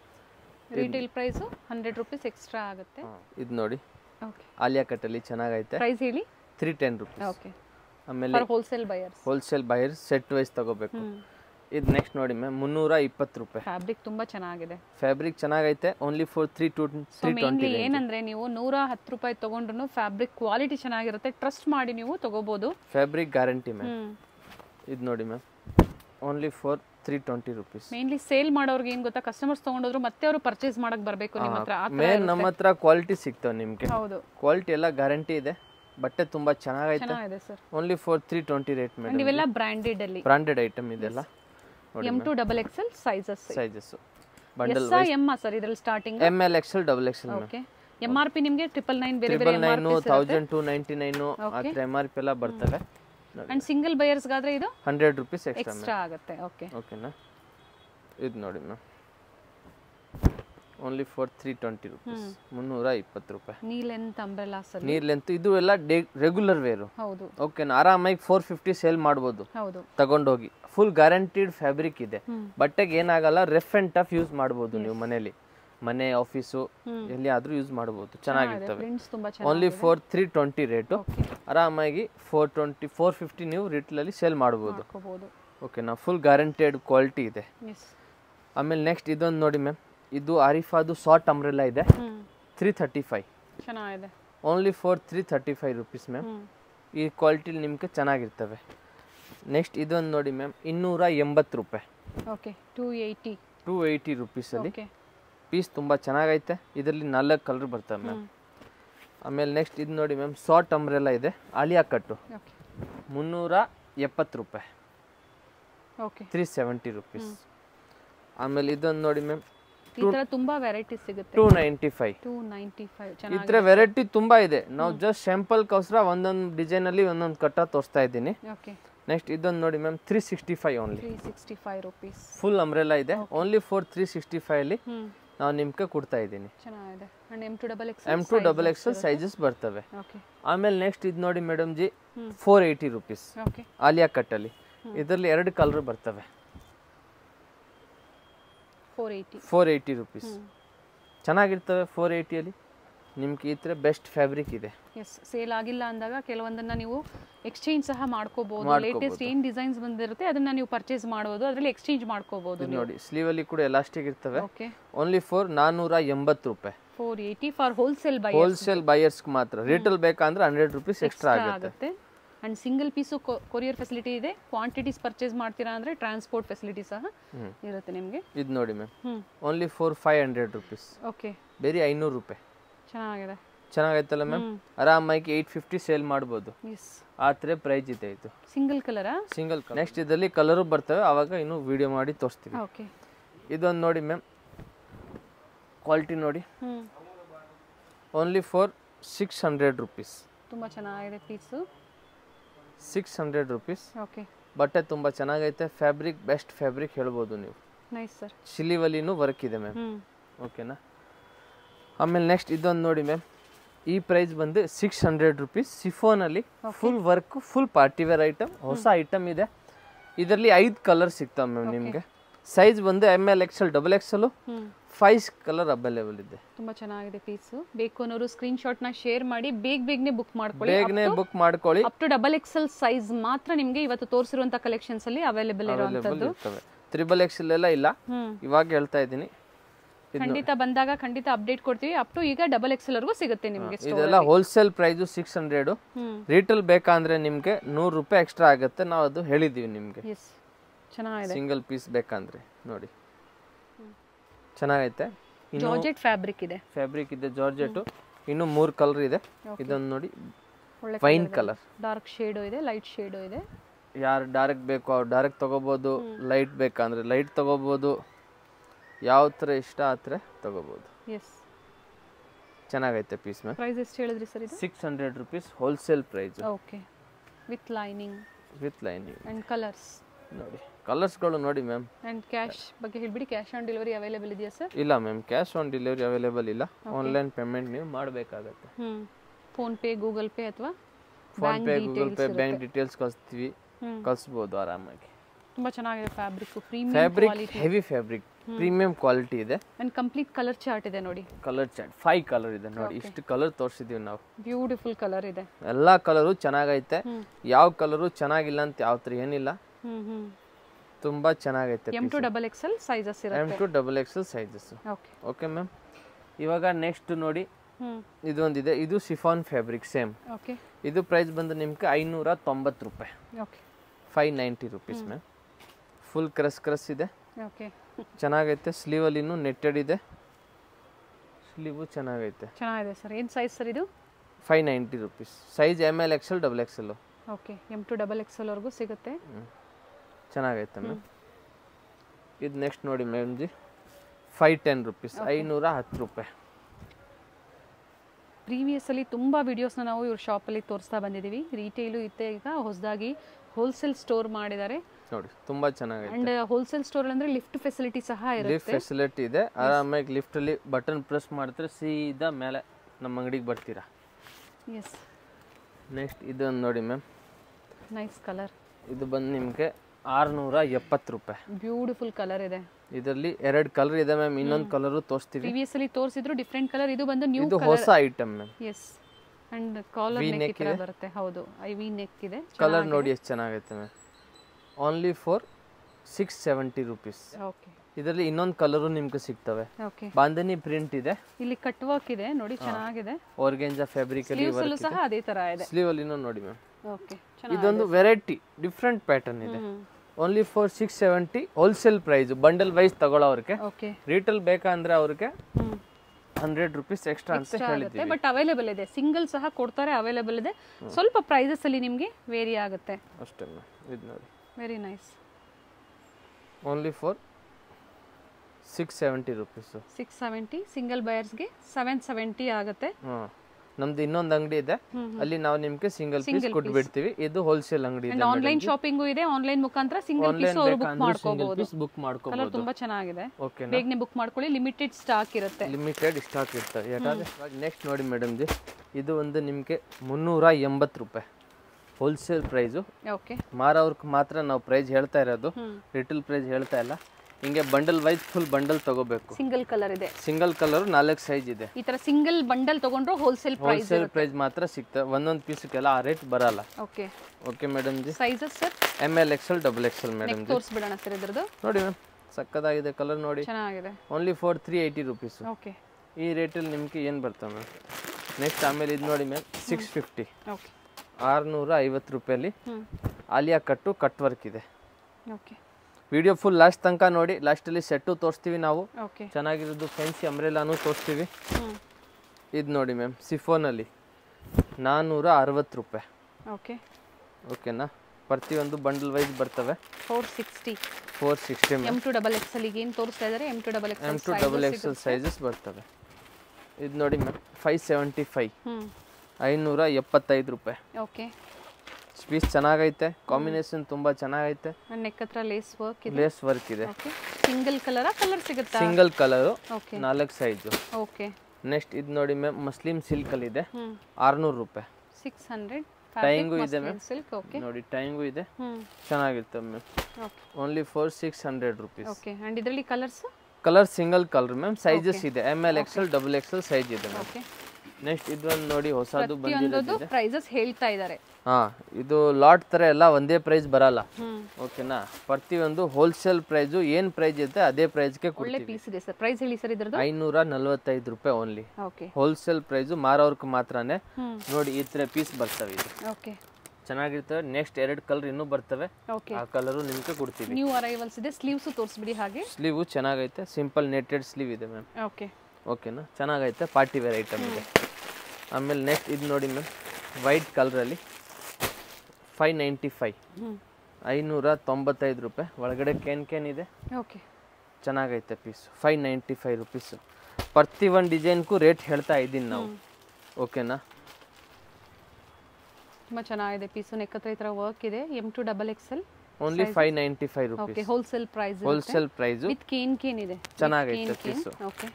A: retail price hundred rupees extra ಆಗುತ್ತೆ
B: ಇದು ನೋಡಿ
A: ಓಕೆ
B: ಆಲಿಯಾ ಕಟ್ಟಲ್ಲಿ ಚೆನ್ನಾಗೈತೆ
A: ಪ್ರೈಸ್ ಹೇಳಿ
B: ತ್ರೀ ಟೆನ್ ರುಪೀಸ್
A: ಓಕೆ
B: ಆಮೇಲೆ
A: for wholesale buyers
B: wholesale buyer set wise ತಗೋಬೇಕು
A: ಹ್ಞೂ
B: ಇದು ನೆಕ್ಸ್ಟ್ ನೋಡಿ ಮ್ಯಾಮ್ ಮುನ್ನೂರ ಇಪ್ಪತ್ತು ರೂಪಾಯಿ
A: ಫ್ಯಾಬ್ರಿಕ್ ತುಂಬ ಚೆನ್ನಾಗಿದೆ
B: ಫ್ಯಾಬ್ರಿಕ್ ಚೆನ್ನಾಗೈತೆ only for three two
A: so
B: three
A: mainly
B: twenty
A: ಏನಂದ್ರೆ ನೀವು ನೂರ ಹತ್ತು ರೂಪಾಯಿ ತಗೊಂಡ್ರು ಫ್ಯಾಬ್ರಿಕ್ ಕ್ವಾಲಿಟಿ ಚೆನ್ನಾಗಿರುತ್ತೆ ಟ್ರಸ್ಟ್ ಮಾಡಿ ನೀವು ತಗೋಬಹುದು
B: ಫ್ಯಾಬ್ರಿಕ್ ಗ್ಯಾರಂಟಿ ಮ್ಯಾಮ್
A: ಹ್ಮ್
B: ಇದು ನೋಡಿ ma'am only for three twenty rupees
A: mainly sale ಮಾಡೋರ್ಗೆ ಏನ್ ಗೊತ್ತಾ ಕಸ್ಟಮರ್ಸ್ ತಗೊಂಡೋದ್ರು ಮತ್ತೆ ಅವರು ಪರ್ಚೇಸ್ ಮಾಡಕ್ ಬರ್ಬೇಕು ನಿಮ್ಮ ಹತ್ರ ಆ ಥರ
B: ಮೇನ್ ನಮ್ಮ ಹತ್ರ ಕ್ವಾಲಿಟಿ ಸಿಗ್ತವೆ ನಿಮಗೆ
A: ಹೌದು
B: ಕ್ವಾಲಿಟಿ ಎಲ್ಲ ಗ್ಯಾರಂಟಿ ಇದೆ ಬಟ್ಟೆ ತುಂಬ ಚೆನ್ನಾಗೈತೆ
A: ಚೆನ್ನಾಗಿದೆ sir
B: only for three twenty rate madam
A: ನೀವೆಲ್ಲ ಬ್ರ್ಯಾಂಡೆಡ್ ಅಲ್ಲಿ
B: ಬ್ರಾಂಡೆಡ್ ಐಟಮ್ ಇದೆಲ್ಲ ನೋಡಿ
A: M to double XL sizes
B: sizes bundle
A: S M sir ಇದ್ರಲ್ಲಿ starting
B: M L XL double XL ma'am
A: okay M R P ನಿಮಗೆ triple nine ಬೇರೆ ಬೇರೆ
B: triple nine thousand two ninety nine ಆ ಥರ M R P ಎಲ್ಲ ಬರ್ತವೆ
A: and single ಬಯರ್ಸ್ಗಾದ್ರೆ ಇದು
B: ಹಂಡ್ರೆಡ್ ರುಪೀಸ್ ಎಕ್ಸ್ಟ್ರಾ
A: ಎಕ್ಸ್ಟ್ರಾ ಆಗುತ್ತೆ ಓಕೆ
B: ಓಕೆನಾ ಇದು ನೋಡಿ ma'am only for three twenty rupees ಮುನ್ನೂರ ಇಪ್ಪತ್ತು ರೂಪಾಯಿ
A: ನೀ ಲೆಂತ್ ಅಂಬ್ರೆಲಾಸ್ ಅಲ್ಲಿ
B: ನೀರ್ ಲೆಂತ್ ಇದು ಎಲ್ಲ ಡೇ ರೆಗ್ಯುಲರ್ ವೇರು
A: ಹೌದು
B: ಓಕೆನಾ ಆರಾಮಾಗಿ ಫೋರ್ ಫಿಫ್ಟಿ ಸೇಲ್ ಮಾಡ್ಬೋದು
A: ಹೌದು
B: ತಗೊಂಡೋಗಿ ಫುಲ್ ಗ್ಯಾರಂಟಿಡ್ ಫ್ಯಾಬ್ರಿಕ್ ಇದೆ
A: ಹ್ಮ್.
B: ಬಟ್ಟೆಗೆ ಏನಾಗಲ್ಲ ರೆಫ್ ಅಂಡ್ ಟಫ್ ಯೂಸ್ ಮಾಡ್ಬೋದು ನೀವು ಮನೇಲಿ ಮನೆ ಆಫೀಸು ಎಲ್ಲಿ ಆದ್ರೂ ಯೂಸ್ ಮಾಡ್ಬೋದು ಚೆನ್ನಾಗಿರ್ತವೆ
A: ಪ್ರಿಂಟ್ಸ್ ತುಂಬಾ
B: ಓನ್ಲಿ
A: ಚೆನ್ನಾಗಿ
B: for three twenty rate
A: okay
B: ಆರಾಮಾಗಿ ಫೋರ್ ಟ್ವೆಂಟಿ ಫೋರ್ ಫಿಫ್ಟಿ ನೀವು ರಿಟ್ಲಲ್ಲಿ ಸೇಲ್ ಮಾಡ್ಬೋದು
A: ಮಾಡ್ಕೋಬಹುದು
B: ಓಕೆನಾ ಫುಲ್ ಗ್ಯಾರಂಟೆಡ್ ಕ್ವಾಲಿಟಿ ಇದೆ
A: ಎಸ್
B: ಆಮೇಲೆ ನೆಕ್ಸ್ಟ್ ಇದೊಂದು ನೋಡಿ ಮ್ಯಾಮ್ ಇದು ಆರಿಫಾದು ಶಾರ್ಟ್ ಅಂಬ್ರೆಲ್ಲ ಇದೆ
A: ಹ್ಮ್
B: ತ್ರೀ ಥರ್ಟಿ ಫೈವ್
A: ಚೆನ್ನಾಗಿದೆ
B: only for three thirty five rupees ma'am
A: ಹ್ಮ್
B: ಈ ಕ್ವಾಲಿಟಿಲಿ ನಿಮಗೆ ಚೆನ್ನಾಗಿರ್ತವೆ ನೆಕ್ಸ್ಟ್ ಇದೊಂದು ನೋಡಿ ಮ್ಯಾಮ್ ಇನ್ನೂರ ಎಂಬತ್ತು ರೂಪಾಯಿ
A: okay two eighty
B: two eighty ರುಪೀಸಲ್ಲಿ
A: ಓಕೆ
B: ಪೀಸ್ ತುಂಬ ಚೆನ್ನಾಗೈತೆ ಇದರಲ್ಲಿ ನಾಲ್ಕು ಕಲರ್ ಬರ್ತವೆ ಮ್ಯಾಮ್ ಆಮೇಲೆ ನೆಕ್ಸ್ಟ್ ಇದು ನೋಡಿ ಮ್ಯಾಮ್ ಶಾರ್ಟ್ ಅಂಬ್ರೆಲ್ಲ ಇದೆ ಆಲಿಯಾ ಕಟ್ಟು
A: ಓಕೆ
B: ಮುನ್ನೂರ ಎಪ್ಪತ್ತು ರೂಪಾಯಿ
A: ಓಕೆ
B: ತ್ರೀ ಸೆವೆಂಟಿ ರುಪೀಸ್ ಆಮೇಲೆ ಇದೊಂದು ನೋಡಿ ಮ್ಯಾಮ್
A: ಈ ತರ ತುಂಬಾ ವೆರೈಟೀಸ್ ಸಿಗುತ್ತೆ
B: two ninety five
A: two ninety five
B: ಈ
A: ಚೆನ್ನಾಗಿ
B: ಥರ ವೆರೈಟಿ ತುಂಬ ಇದೆ ನಾವು ಜಸ್ಟ್ ಸ್ಯಾಂಪಲ್ಗೋಸ್ಕರ ಒಂದೊಂದು ಡಿಸೈನಲ್ಲಿ ಒಂದೊಂದು ಕಟ್ಟ ತೋರಿಸ್ತಾ ಇದ್ದೀನಿ
A: ಓಕೆ
B: ನೆಕ್ಸ್ಟ್ ಇದೊಂದು ನೋಡಿ ma'am three sixty five only
A: three sixty five rupees
B: full umbrella ಇದೆ ಓನ್ಲಿ ಫೋರ್ ತ್ರೀ ಸಿಕ್ಸ್ಟಿ ಫೈವಲ್ಲಿ
A: ಹ್ಮ್
B: ನಾವು ನಿಮ್ಗೆ ಕೊಡ್ತಾ ಇದ್ದೀನಿ
A: ಚೆನ್ನಾಗಿದೆ and M to double X
B: M to double XL sizes ಬರ್ತವೆ
A: ಓಕೆ
B: ಆಮೇಲೆ ನೆಕ್ಸ್ಟ್ ಇದು ನೋಡಿ madam ji four eighty rupees
A: okay
B: Alia ಕಟ್ಟಲ್ಲಿ ಇದರಲ್ಲಿ ಎರಡು ಕಲರ್ ಬರ್ತವೆ
A: four eighty
B: four eighty rupees ಚೆನ್ನಾಗಿರ್ತವೆ ಫೋರ್ ಏಯ್ಟಿಯಲ್ಲಿ ನಿಮ್ಗೆ ಈ ಥರ ಬೆಸ್ಟ್ ಫ್ಯಾಬ್ರಿಕ್ ಇದೆ
A: ಎಸ್ ಸೇಲ್ ಆಗಿಲ್ಲ ಅಂದಾಗ ಕೆಲವೊಂದನ್ನ ನೀವು ಎಕ್ಸ್ಚೇಂಜ್ ಸಹ ಮಾಡ್ಕೋಬಹುದು ಲೇಟೆಸ್ಟ್ ಏನ್ ಡಿಸೈನ್ಸ್ ಬಂದಿರುತ್ತೆ ಅದನ್ನ ನೀವು ಪರ್ಚೇಸ್ ಮಾಡಬಹುದು ಅದರಲ್ಲಿ ಎಕ್ಸ್ಚೇಂಜ್ ಮಾಡ್ಕೋಬಹುದು
B: ಇದು ನೋಡಿ ಸ್ಲೀವಲ್ಲಿ ಕೂಡ ಎಲಾಸ್ಟಿಕ್ ಇರ್ತವೆ
A: ಓಕೆ
B: ಓನ್ಲಿ ಫೋರ್ ನಾನ್ನೂರ ಎಂಬತ್ತು ರೂಪಾಯಿ
A: four eighty for wholesale buy
B: wholesale ಬಯರ್ಸ್ಗೆ ಮಾತ್ರ ರಿಟೇಲ್ ಬೇಕಂದ್ರೆ ಹಂಡ್ರೆಡ್ ರುಪೀಸ್ ಎಕ್ಸ್ಟ್ರಾ ಆಗುತ್ತೆ
A: ಆಗುತ್ತೆ and single piece courier facility ಇದೆ ಕ್ವಾಂಟಿಟೀಸ್ ಪರ್ಚೇಸ್ ಮಾಡ್ತೀರಾ ಅಂದ್ರೆ ಟ್ರಾನ್ಸ್ಪೋರ್ಟ್ ಫೆಸಿಲಿಟಿ ಸಹ ಇರುತ್ತೆ ನಿಮಗೆ
B: ಇದು ನೋಡಿ ma'am
A: hmm
B: only for five hundred rupees
A: okay
B: ಬೇರೆ ಐನೂರು ರೂಪಾಯಿ
A: ಚೆನ್ನಾಗಿದೆ
B: ಚೆನ್ನಾಗೈತಲ್ಲ ಮ್ಯಾಮ್ ಆರಾಮಾಗಿ ಏಯ್ಟ್ ಫಿಫ್ಟಿ ಸೇಲ್ ಮಾಡ್ಬೋದು
A: ಎಸ್
B: ಆ ಥರ ಪ್ರೈಸ್ ಇದೆ ಇದು
A: ಸಿಂಗಲ್ ಕಲರಾ
B: ಸಿಂಗಲ್ ನೆಕ್ಸ್ಟ್ ಇದರಲ್ಲಿ ಕಲರು ಬರ್ತವೆ ಆವಾಗ ಇನ್ನು ವಿಡಿಯೋ ಮಾಡಿ ತೋರಿಸ್ತೀವಿ
A: ಓಕೆ
B: ಇದೊಂದು ನೋಡಿ ಮ್ಯಾಮ್ ಕ್ವಾಲಿಟಿ ನೋಡಿ
A: ಹ್ಮ್
B: only for six hundred rupees
A: ತುಂಬಾ ಚೆನ್ನಾಗಿದೆ piece
B: six hundred rupees
A: okay
B: ಬಟ್ಟೆ ತುಂಬ ಚೆನ್ನಾಗೈತೆ ಫ್ಯಾಬ್ರಿಕ್ ಬೆಸ್ಟ್ ಫ್ಯಾಬ್ರಿಕ್ ಹೇಳ್ಬೋದು ನೀವು
A: ನೈಸ್ ಸರ್
B: ಶಿಲಿವಲಿನೂ ವರ್ಕ್ ಇದೆ ಮ್ಯಾಮ್
A: ಹ್ಮ್
B: ಓಕೆನಾ ಆಮೇಲೆ ನೆಕ್ಸ್ಟ್ ಇದೊಂದು ನೋಡಿ ಮ್ಯಾಮ್ ಈ ಪ್ರೈಸ್ ಬಂದು ಸಿಕ್ಸ್ ಹಂಡ್ರೆಡ್ ರುಪೀಸ್ ಸಿಫೋನಲ್ಲಿ full work full partywear item ಹೊಸ ಐಟಮ್ ಇದೆ ಇದರಲ್ಲಿ ಐದು ಕಲರ್ ಸಿಗ್ತಾವೆ ಮ್ಯಾಮ್ ನಿಮಗೆ ಸೈಜ್ ಬಂದು M L XL double XL
A: ಹ್ಮ್
B: ಫೈವ್ ಕಲರ್ ಅವೈಲೇಬಲ್ ಇದೆ
A: ತುಂಬಾ ಚೆನ್ನಾಗಿದೆ ಪೀಸು ಬೇಕು ಅನ್ನೋರು ಸ್ಕ್ರೀನ್ ಶಾಟ್ ನ ಶೇರ್ ಮಾಡಿ ಬೇಗ ಬೇಗನೆ ಬುಕ್ ಮಾಡ್ಕೊಳ್ಳಿ
B: ಬೇಗನೆ ಬುಕ್ ಮಾಡ್ಕೊಳ್ಳಿ
A: up to double XL size ಮಾತ್ರ ನಿಮ್ಗೆ ಇವತ್ತು ತೋರಿಸಿರುವಂತ ಕಲೆಕ್ಷನ್ಸ್ ಅಲ್ಲಿ ಅವೈಲೇಬಲ್ ಇರುವಂತದ್ದು
B: ಇರ್ತವೆ ತ್ರಿಬಲ್ ಎಕ್ಸೆಲ್ ಎಲ್ಲ ಇಲ್ಲ
A: ಹ್ಮ್
B: ಇವಾಗ ಹೇಳ್ತಾ ಇದ್ದೀನಿ
A: ಖಂಡಿತ ಬಂದಾಗ ಖಂಡಿತ ಅಪ್ಡೇಟ್ ಕೊಡ್ತೀವಿ ಅಪ್ ಟು ಈಗ ಡಬಲ್ ಎಕ್ಸೆಲ್ ವರೆಗೂ ಸಿಗುತ್ತೆ ನಿಮ್ಗೆ
B: ಇದೆಲ್ಲ ಹೋಲ್ಸೇಲ್ ಪ್ರೈಸು ಸಿಕ್ಸ್ ಹಂಡ್ರೆಡು
A: ಹ್ಮ್
B: ರೀಟೇಲ್ ಬೇಕಂದ್ರೆ ನಿಮಗೆ ನೂರು ರೂಪಾಯಿ ಎಕ್ಸ್ಟ್ರಾ ಆಗುತ್ತೆ ನಾವು ಅದು ಹೇಳಿದ್ದೀವಿ ನಿಮಗೆ
A: ಎಸ್ ಚೆನ್ನಾಗಿದೆ
B: ಸಿಂಗಲ್ ಪೀಸ್ ಬೇಕಂದ್ರೆ ನೋಡಿ ಚೆನ್ನಾಗೈತೆ
A: ಜಾರ್ಜೆಟ್ ಫ್ಯಾಬ್ರಿಕ್ ಇದೆ
B: ಫ್ಯಾಬ್ರಿಕ್ ಇದೆ ಜಾರ್ಜೆಟು ಇನ್ನು ಮೂರು ಕಲರ್ ಇದೆ ಇದೊಂದು ನೋಡಿ
A: ಒಳ್ಳೆ
B: ವೈನ್ ಕಲರ್
A: ಡಾರ್ಕ್ ಶೇಡು ಇದೆ ಲೈಟ್ ಶೇಡು ಇದೆ
B: ಯಾರು ಡೈರೆಕ್ಟ್ ಬೇಕು ಅವ್ರು ಡೈರೆಕ್ಟ್ ತೊಗೋಬೋದು ಲೈಟ್ ಬೇಕಂದ್ರೆ ಲೈಟ್ ತೊಗೋಬೋದು ಯಾವ ಥರ ಇಷ್ಟ ಆ ಥರ ತೊಗೋಬೋದು
A: ಎಸ್
B: ಚೆನ್ನಾಗೈತೆ ಪೀಸ್ ಮ್ಯಾಮ್
A: ಪ್ರೈಸ್ ಎಷ್ಟು ಹೇಳಿದ್ರಿ ಸರ್ ಇದು
B: six hundred rupees wholesale price
A: okay with lining
B: with lining
A: and colours
B: ನೋಡಿ ಕಲರ್ಸ್ಗಳು ನೋಡಿ ಮ್ಯಾಮ್
A: ಅಂಡ್ ಕ್ಯಾಶ್ ಬಗ್ಗೆ ಹೇಳ್ಬಿಡಿ ಕ್ಯಾಶ್ ಆನ್ ಡೆಲಿವರಿ ಅವೈಲೇಬಲ್ ಇದೆಯಾ ಸರ್
B: ಇಲ್ಲ ma'am cash on delivery available ಇಲ್ಲ ಆನ್ಲೈನ್ ಪೇಮೆಂಟ್ ನೀವು ಮಾಡಬೇಕಾಗತ್ತೆ
A: ಹ್ಮ್ ಫೋನ್ ಪೇ ಗೂಗಲ್ ಪೇ ಅಥವಾ
B: PhonePe Google Pay bank details ಕಳಿಸ್ತೀವಿ
A: ಹ್ಮ್.
B: ಕಳಿಸ್ಬೋದು ಆರಾಮಾಗಿ
A: ತುಂಬಾ ಚೆನ್ನಾಗಿದೆ fabric premium
B: fabric heavy fabric premium quality ಇದೆ
A: ಅಂಡ್ ಕಂಪ್ಲೀಟ್ ಕಲರ್ ಚಾರ್ಟ್ ಇದೆ ನೋಡಿ
B: ಕಲರ್ ಚಾರ್ಟ್ ಫೈವ್ ಕಲರ್ ಇದೆ ನೋಡಿ ಇಷ್ಟು ಕಲರ್ ತೋರಿಸಿದೀವಿ ನಾವು
A: ಬ್ಯೂಟಿಫುಲ್ ಕಲರ್ ಇದೆ
B: ಎಲ್ಲ ಕಲರು ಚೆನ್ನಾಗೈತೆ ಯಾವ ಕಲರು ಚೆನ್ನಾಗಿಲ್ಲ ಅಂತ ಯಾವ ಥರ ಏನಿಲ್ಲ
A: ಹ್ಮ್ ಹ್ಮ್
B: ತುಂಬಾ ಚೆನ್ನಾಗೈತೆ
A: M to double XL sizes
B: M
A: ಇರುತ್ತೆ
B: to double XL sizes
A: okay
B: okay ma'am ಇವಾಗ ನೆಕ್ಸ್ಟ್ ನೋಡಿ
A: ಹ್ಮ್
B: ಇದೊಂದಿದೆ ಇದು ಸಿಫಾನ್ ಫ್ಯಾಬ್ರಿಕ್ ಸೇಮ್
A: ಓಕೆ
B: ಇದು ಪ್ರೈಸ್ ಬಂದು ನಿಮ್ಗೆ ಐನೂರ ತೊಂಬತ್ತು ರೂಪಾಯಿ
A: okay
B: five ninety rupees ma'am full ಕ್ರಸ್ ಕ್ರಸ್ ಇದೆ
A: ಓಕೆ
B: ಚೆನ್ನಾಗೈತೆ ಸ್ಲೀವಲ್ಲಿನೂ ನೆಟ್ಟೆಡ್ ಇದೆ ಸ್ಲೀವು ಚೆನ್ನಾಗೈತೆ
A: ಚೆನ್ನಾಗಿದೆ ಸರ್ ಏನು ಸೈಜ್ ಸರ್ ಇದು
B: five ninety rupees size M L XL double XL
A: okay M to double XL ವರೆಗೂ ಸಿಗುತ್ತೆ
B: ಚೆನ್ನಾಗೈತೆ ಮ್ಯಾಮ್ ಇದು ನೆಕ್ಸ್ಟ್ ನೋಡಿ ma'am ji five ten rupees ಐನೂರ ಹತ್ತು ರೂಪಾಯಿ
A: ಪ್ರೀವಿಯಸ್ ಅಲ್ಲಿ ತುಂಬಾ ವಿಡಿಯೋಸ್ನ ನಾವು ಇವ್ರ ಶಾಪಲ್ಲಿ ತೋರಿಸ್ತಾ ಬಂದಿದ್ದೀವಿ ರಿಟೇಲು ಇತ್ತೆ ಈಗ ಹೊಸದಾಗಿ ಹೋಲ್ಸೇಲ್ ಸ್ಟೋರ್ ಮಾಡಿದ್ದಾರೆ
B: ನೋಡಿ ತುಂಬಾ ಚೆನ್ನಾಗೈತೆ
A: ಅಂಡ್ ಹೋಲ್ಸೇಲ್ ಸ್ಟೋರ್ ಅಂದ್ರೆ ಲಿಫ್ಟ್ ಫೆಸಿಲಿಟಿ ಸಹ
B: ಲಿಫ್ಟ್
A: ಇರುತ್ತೆ
B: ಫೆಸಿಲಿಟಿ ಇದೆ ಆರಾಮಾಗಿ lift ಅಲ್ಲಿ ಬಟನ್ ಪ್ರೆಸ್ ಮಾಡಿದ್ರೆ ಸೀದಾ ಮೇಲೆ ನಮ್ಮ ಅಂಗಡಿಗೆ ಬರ್ತೀರಾ
A: ಎಸ್
B: ನೆಕ್ಸ್ಟ್ ಇದೊಂದು ನೋಡಿ ಮ್ಯಾಮ್
A: ನೈಸ್ ಕಲರ್
B: ಇದು ಬಂದು ನಿಮಗೆ ಆರುನೂರ ಎಪ್ಪತ್ತು ರೂಪಾಯಿ
A: ಬ್ಯೂಟಿಫುಲ್ ಕಲರ್ ಇದೆ
B: ಇದರಲ್ಲಿ ಎರಡು ಕಲರ್ ಇದೆ ಮ್ಯಾಮ್ ಇನ್ನೊಂದು ಕಲರು ತೋರಿಸ್ತೀವಿ
A: ಪ್ರಿವಿಯಸ್ ಅಲ್ಲಿ ತೋರಿಸಿದ್ರು ಡಿಫ್ರೆಂಟ್ ಕಲರ್ ಇದು ಬಂದು ನ್ಯೂ
B: ಇದು ಹೊಸ item ma'am
A: yes and collar neck ತರ ಬರುತ್ತೆ ಹೌದು ಐ ವಿ ನೆಕ್ ಇದೆ
B: ಕಲರ್ ನೋಡಿ ಎಷ್ಟು ಚೆನ್ನಾಗೈತೆ ma'am only for six seventy rupees
A: okay
B: ಇದರಲ್ಲಿ ಇನ್ನೊಂದು ಕಲರು ನಿಮ್ಗೆ ಸಿಗ್ತವೆ
A: ಓಕೆ
B: ಬಾಂಧನಿ ಪ್ರಿಂಟ್ ಇದೆ
A: ಇಲ್ಲಿ ಕಟ್ ವರ್ಕ್ ಇದೆ ನೋಡಿ ಚೆನ್ನಾಗಿದೆ
B: ಆರ್ಗೆಂಜಾ ಫ್ಯಾಬ್ರಿಕ್ ಅಲ್ಲಿ
A: ಸ್ಲೀವ್ಸ್ ಅಲ್ಲೂ ಸಹ ಅದೇ ತರ ಇದೆ
B: ಸ್ಲೀವ್ ಅಲ್ಲಿ ನೋಡಿ ಮ್ಯಾಮ್
A: ಓಕೆ
B: ಇದೊಂದು ವೆರೈಟಿ ಡಿಫ್ರೆಂಟ್ ಪ್ಯಾಟರ್ನ್ ಇದೆ
A: ಹ್ಮ್
B: only for six seventy wholesale price bundle wise ತಗೊಳ್ಳೋರಿಗೆ
A: ಓಕೆ
B: ರೀಟೇಲ್ ಬೇಕಂದ್ರೆ ಅವ್ರಿಗೆ
A: ಹ್ಮ್
B: ಹಂಡ್ರೆಡ್ ರುಪೀಸ್ ಎಕ್ಸ್ಟ್ರಾ ಅಂತ ಹೇಳಿದ್ವಿ
A: ಆಗುತ್ತೆ ಬಟ್ ಅವೈಲೇಬಲ್ ಇದೆ ಸಿಂಗಲ್ ಸಹ ಕೊಡ್ತಾರೆ ಅವೈಲೇಬಲ್ ಇದೆ ಸ್ವಲ್ಪ ಪ್ರೈಸಸ್ ಅಲ್ಲಿ ನಿಮಗೆ ವೇರಿ ಆಗುತ್ತೆ
B: ಅಷ್ಟೇ ಮ್ಯಾಮ್ ಇದು ನೋಡಿ
A: very nice
B: only for six seventy rupees
A: six seventy single ಬಯರ್ಸ್ಗೆ ಸೆವೆನ್ ಸೆವೆಂಟಿ ಆಗುತ್ತೆ
B: ಹಾಂ ನಮ್ದು ಇನ್ನೊಂದು ಅಂಗಡಿ ಇದೆ
A: ಹ್ಮ್,
B: ಅಲ್ಲಿ ನಾವು ನಿಮ್ಗೆ ಸಿಂಗಲ್ ಪೀಸ್ ಕೊಟ್ಬಿಡ್ತೀವಿ ಇದು ಹೋಲ್ಸೇಲ್ ಅಂಗಡಿ ಇದೆ
A: ಆನ್ಲೈನ್ ಶಾಪಿಂಗು ಇದೆ ಆನ್ಲೈನ್ ಮುಖಾಂತರ ಸಿಂಗಲ್ ಪೀಸ್ ಅವರು ಬುಕ್
B: ಸಿಂಗಲ್
A: ಮಾಡ್ಕೋಬಹುದು
B: ಪೀಸ್ ಬುಕ್
A: ಕಲರ್
B: ಮಾಡ್ಕೋಬಹುದು
A: ತುಂಬಾ ಚೆನ್ನಾಗಿದೆ
B: ಓಕೆ
A: ಬೇಗನೆ ಬುಕ್ ಮಾಡ್ಕೊಳ್ಳಿ ಲಿಮಿಟೆಡ್ ಸ್ಟಾಕ್ ಇರುತ್ತೆ
B: ಲಿಮಿಟೆಡ್ ಸ್ಟಾಕ್ ಇರ್ತವೆ ಯಾಕಂದ್ರೆ ನೆಕ್ಸ್ಟ್ ನೋಡಿ ಮೇಡಮ್ ಜಿ ಇದು ಒಂದು ನಿಮಗೆ ಮುನ್ನೂರ ಎಂಬತ್ತು ರೂಪಾಯಿ ಹೋಲ್ಸೇಲ್ ಪ್ರೈಸು
A: ಓಕೆ
B: ಮಾರೋರ್ಗೆ ಮಾತ್ರ ನಾವು ಪ್ರೈಸ್ ಹೇಳ್ತಾ ಇರೋದು
A: ಹ್ಮ್
B: ರಿಟೇಲ್ ಪ್ರೈಸ್ ಹೇಳ್ತಾ ಇಲ್ಲ ಹಿಂಗೆ ಬಂಡಲ್ ವೈಸ್ ಫುಲ್ ಬಂಡಲ್ ತಗೋಬೇಕು
A: ಸಿಂಗಲ್ ಕಲರ್ ಇದೆ
B: ಸಿಂಗಲ್ ಕಲರ್ ನಾಲ್ಕು ಸೈಜ್ ಇದೆ
A: ಈ ತರ ಸಿಂಗಲ್ ಬಂಡಲ್ ತಗೊಂಡ್ರು ಹೋಲ್ಸೇಲ್ ಪ್ರೈಸ್
B: ಹೋಲ್ಸೇಲ್ ಪ್ರೈಸ್ ಮಾತ್ರ ಸಿಗ್ತವೆ ಒಂದೊಂದು ಪೀಸ್ಗೆಲ್ಲ ಆ ರೇಟ್ ಬರಲ್ಲ
A: okay
B: okay madam ji
A: sizes sir
B: M L XL double XL madam ji
A: ತೋರಿಸ್ಬಿಡೋಣ ಸರ್ ಇದ್ರದ್ದು
B: ನೋಡಿ ಮ್ಯಾಮ್ ಸಕ್ಕದಾಗಿದೆ ಕಲರ್ ನೋಡಿ
A: ಚೆನ್ನಾಗಿದೆ
B: only for three eighty rupees
A: okay
B: ಈ ರೇಟಲ್ಲಿ ನಿಮಗೆ ಏನು ಬರ್ತವೆ ಮ್ಯಾಮ್ ನೆಕ್ಸ್ಟ್ ಆಮೇಲೆ ಇದು ನೋಡಿ ಮ್ಯಾಮ್ ಸಿಕ್ಸ್ ಫಿಫ್ಟಿ
A: ಓಕೆ
B: ಆರುನೂರ ಐವತ್ತು ರೂಪಾಯಲ್ಲಿ
A: ಹ್ಮ್
B: ಆಲಿಯಾ ಕಟ್ಟು ಕಟ್ ವರ್ಕ್ ಇದೆ
A: ಓಕೆ
B: ವಿಡಿಯೋ ಫುಲ್ ಲಾಸ್ಟ್ ತನಕ ನೋಡಿ ಲಾಸ್ಟಲ್ಲಿ ಸೆಟ್ಟು ತೋರಿಸ್ತೀವಿ ನಾವು
A: ಓಕೆ
B: ಚೆನ್ನಾಗಿರೋದು ಫ್ಯಾನ್ಸಿ ಅಂಬ್ರೆಲಾನು ತೋರಿಸ್ತೀವಿ
A: ಹ್ಮ್
B: ಇದು ನೋಡಿ ಮ್ಯಾಮ್ ಸಿಫೋನಲ್ಲಿ ನಾನ್ನೂರ ಅರವತ್ತು ರೂಪಾಯಿ
A: ಓಕೆ
B: ಓಕೆನಾ ಪ್ರತಿಯೊಂದು ಬಂಡಲ್ ವೈಸ್ ಬರ್ತವೆ
A: four sixty
B: four sixty
A: M to double X ಅಲ್ಲಿ ಏನು ತೋರಿಸ್ತಾ ಇದ್ದಾರೆ M to double X
B: M to double XL sizes ಬರ್ತವೆ ಇದು ನೋಡಿ ಮ್ಯಾಮ್ ಫೈವ್ ಸೆವೆಂಟಿ ಫೈವ್
A: ಹ್ಮ್
B: ಐನೂರ ಎಪ್ಪತ್ತೈದು ರೂಪಾಯಿ
A: ಓಕೆ
B: ಪೀಸ್ ಚೆನ್ನಾಗೈತೆ ಕಾಂಬಿನೇಷನ್ ತುಂಬ ಚೆನ್ನಾಗೈತೆ
A: ನೆಕ್ ಹತ್ರ ಲೇಸ್ ವರ್ಕ್ ಇದೆ
B: ಲೇಸ್ ವರ್ಕ್ ಇದೆ
A: ಓಕೆ ಸಿಂಗಲ್ ಕಲರ ಕಲರ್ ಸಿಗುತ್ತಾ
B: ಸಿಂಗಲ್ ಕಲರು
A: ಓಕೆ
B: ನಾಲ್ಕು ಸೈಜು
A: ಓಕೆ
B: ನೆಕ್ಸ್ಟ್ ಇದು ನೋಡಿ ಮ್ಯಾಮ್ ಮುಸ್ಲಿಂ ಸಿಲ್ಕಲ್ಲಿ ಇದೆ
A: ಹ್ಮ್
B: ಆರುನೂರು ರೂಪಾಯಿ
A: ಸಿಕ್ಸ್ ಹಂಡ್ರೆಡ್
B: ಟೈಂಗು ಇದೆ ಮ್ಯಾಮ್
A: ಸಿಲ್ಕ್ ಓಕೆ
B: ನೋಡಿ ಟೈಂಗು ಇದೆ
A: ಹ್ಮ್
B: ಚೆನ್ನಾಗಿರ್ತವೆ ma'am
A: okay
B: only for six hundred rupees
A: okay and ಇದರಲ್ಲಿ colours
B: colour single colour ma'am sizes ಇದೆ M L XL double XL size ಇದೆ ಮ್ಯಾಮ್
A: ಓಕೆ
B: ನೆಕ್ಸ್ಟ್ ಇದೊಂದು ನೋಡಿ ಹೊಸದು
A: ಪ್ರತಿಯೊಂದದು
B: ಬಂದಿರೋದು
A: ಪ್ರೈಸಸ್ ಹೇಳ್ತಾ ಇದ್ದಾರೆ
B: ಹಾ ಇದು ಲಾಟ್ ಥರ ಎಲ್ಲ ಒಂದೇ ಪ್ರೈಸ್ ಬರಲ್ಲ
A: ಹ್ಮ್
B: ಓಕೆನಾ ಪ್ರತಿಯೊಂದು ಹೋಲ್ಸೇಲ್ ಪ್ರೈಸು ಏನು ಪ್ರೈಸ್ ಇರುತ್ತೆ ಅದೇ ಪ್ರೈಸ್ಗೆ
A: ಒಳ್ಳೆ
B: ಕೊಡ್ತೀವಿ
A: ಪೀಸ್ ಇದೆ ಸರ್ ಪ್ರೈಸ್ ಹೇಳಿ ಸರ್ ಇದ್ರದ್ದು
B: ಐನೂರ ನಲ್ವತ್ತೈದು ರೂಪಾಯಿ ಓನ್ಲಿ
A: ಓಕೆ
B: ಹೋಲ್ಸೇಲ್ ಪ್ರೈಸು ಮಾರೋರ್ಗೆ ಮಾತ್ರನೇ
A: ಹ್ಮ್
B: ನೋಡಿ ಈ ಥರ ಪೀಸ್ ಬರ್ತವೆ ಇದು
A: ಓಕೆ
B: ಚೆನ್ನಾಗಿರ್ತವೆ ನೆಕ್ಸ್ಟ್ ಎರಡು ಕಲರ್ ಇನ್ನೂ ಬರ್ತವೆ
A: ಓಕೆ
B: ಆ ಕಲರು ನಿಮ್ಗೆ ಕೊಡ್ತೀವಿ
A: ನ್ಯೂ ಅರೈವಲ್ಸ್ ಇದೆ ಸ್ಲೀವ್ಸ್ ತೋರಿಸ್ಬಿಡಿ ಹಾಗೆ
B: ಸ್ಲೀವು ಚೆನ್ನಾಗೈತೆ ಸಿಂಪಲ್ ನೆಟೆಡ್ ಸ್ಲೀವ್ ಇದೆ ಮ್ಯಾಮ್
A: ಓಕೆ
B: ಓಕೆನಾ ಚೆನ್ನಾಗೈತೆ ಪಾರ್ಟಿ ವೇರ್ ಐಟಮ್ ಇದೆ ಆಮೇಲೆ ನೆಕ್ಸ್ಟ್ ಇದು ನೋಡಿ ಮ್ಯಾಮ್ ವೈಟ್ ಕಲರಲ್ಲಿ ಫೈವ್ ನೈಂಟಿ ಫೈವ್
A: ಹ್ಮ್
B: ಐನೂರ ತೊಂಬತ್ತೈದು ರೂಪಾಯಿ ಒಳಗಡೆ ಕ್ಯಾನ್ ಕ್ಯಾನ್ ಇದೆ
A: ಓಕೆ
B: ಚೆನ್ನಾಗೈತೆ piece five ninety five rupees ಪ್ರತಿ ಒಂದು ಡಿಸೈನ್ಗೂ ರೇಟ್ ಹೇಳ್ತಾ ಇದ್ದೀನಿ ನಾವು ಓಕೆನಾ
A: ತುಂಬಾ ಚೆನ್ನಾಗಿದೆ ಪೀಸು ನೆಕ್ ಹತ್ರ ಈ ತರ ವರ್ಕ್ ಇದೆ M to double XL
B: only five ninety five rupees
A: okay wholesale price
B: wholesale price
A: with can can ಇದೆ
B: ಚೆನ್ನಾಗೈತೆ ಪೀಸು
A: ಓಕೆ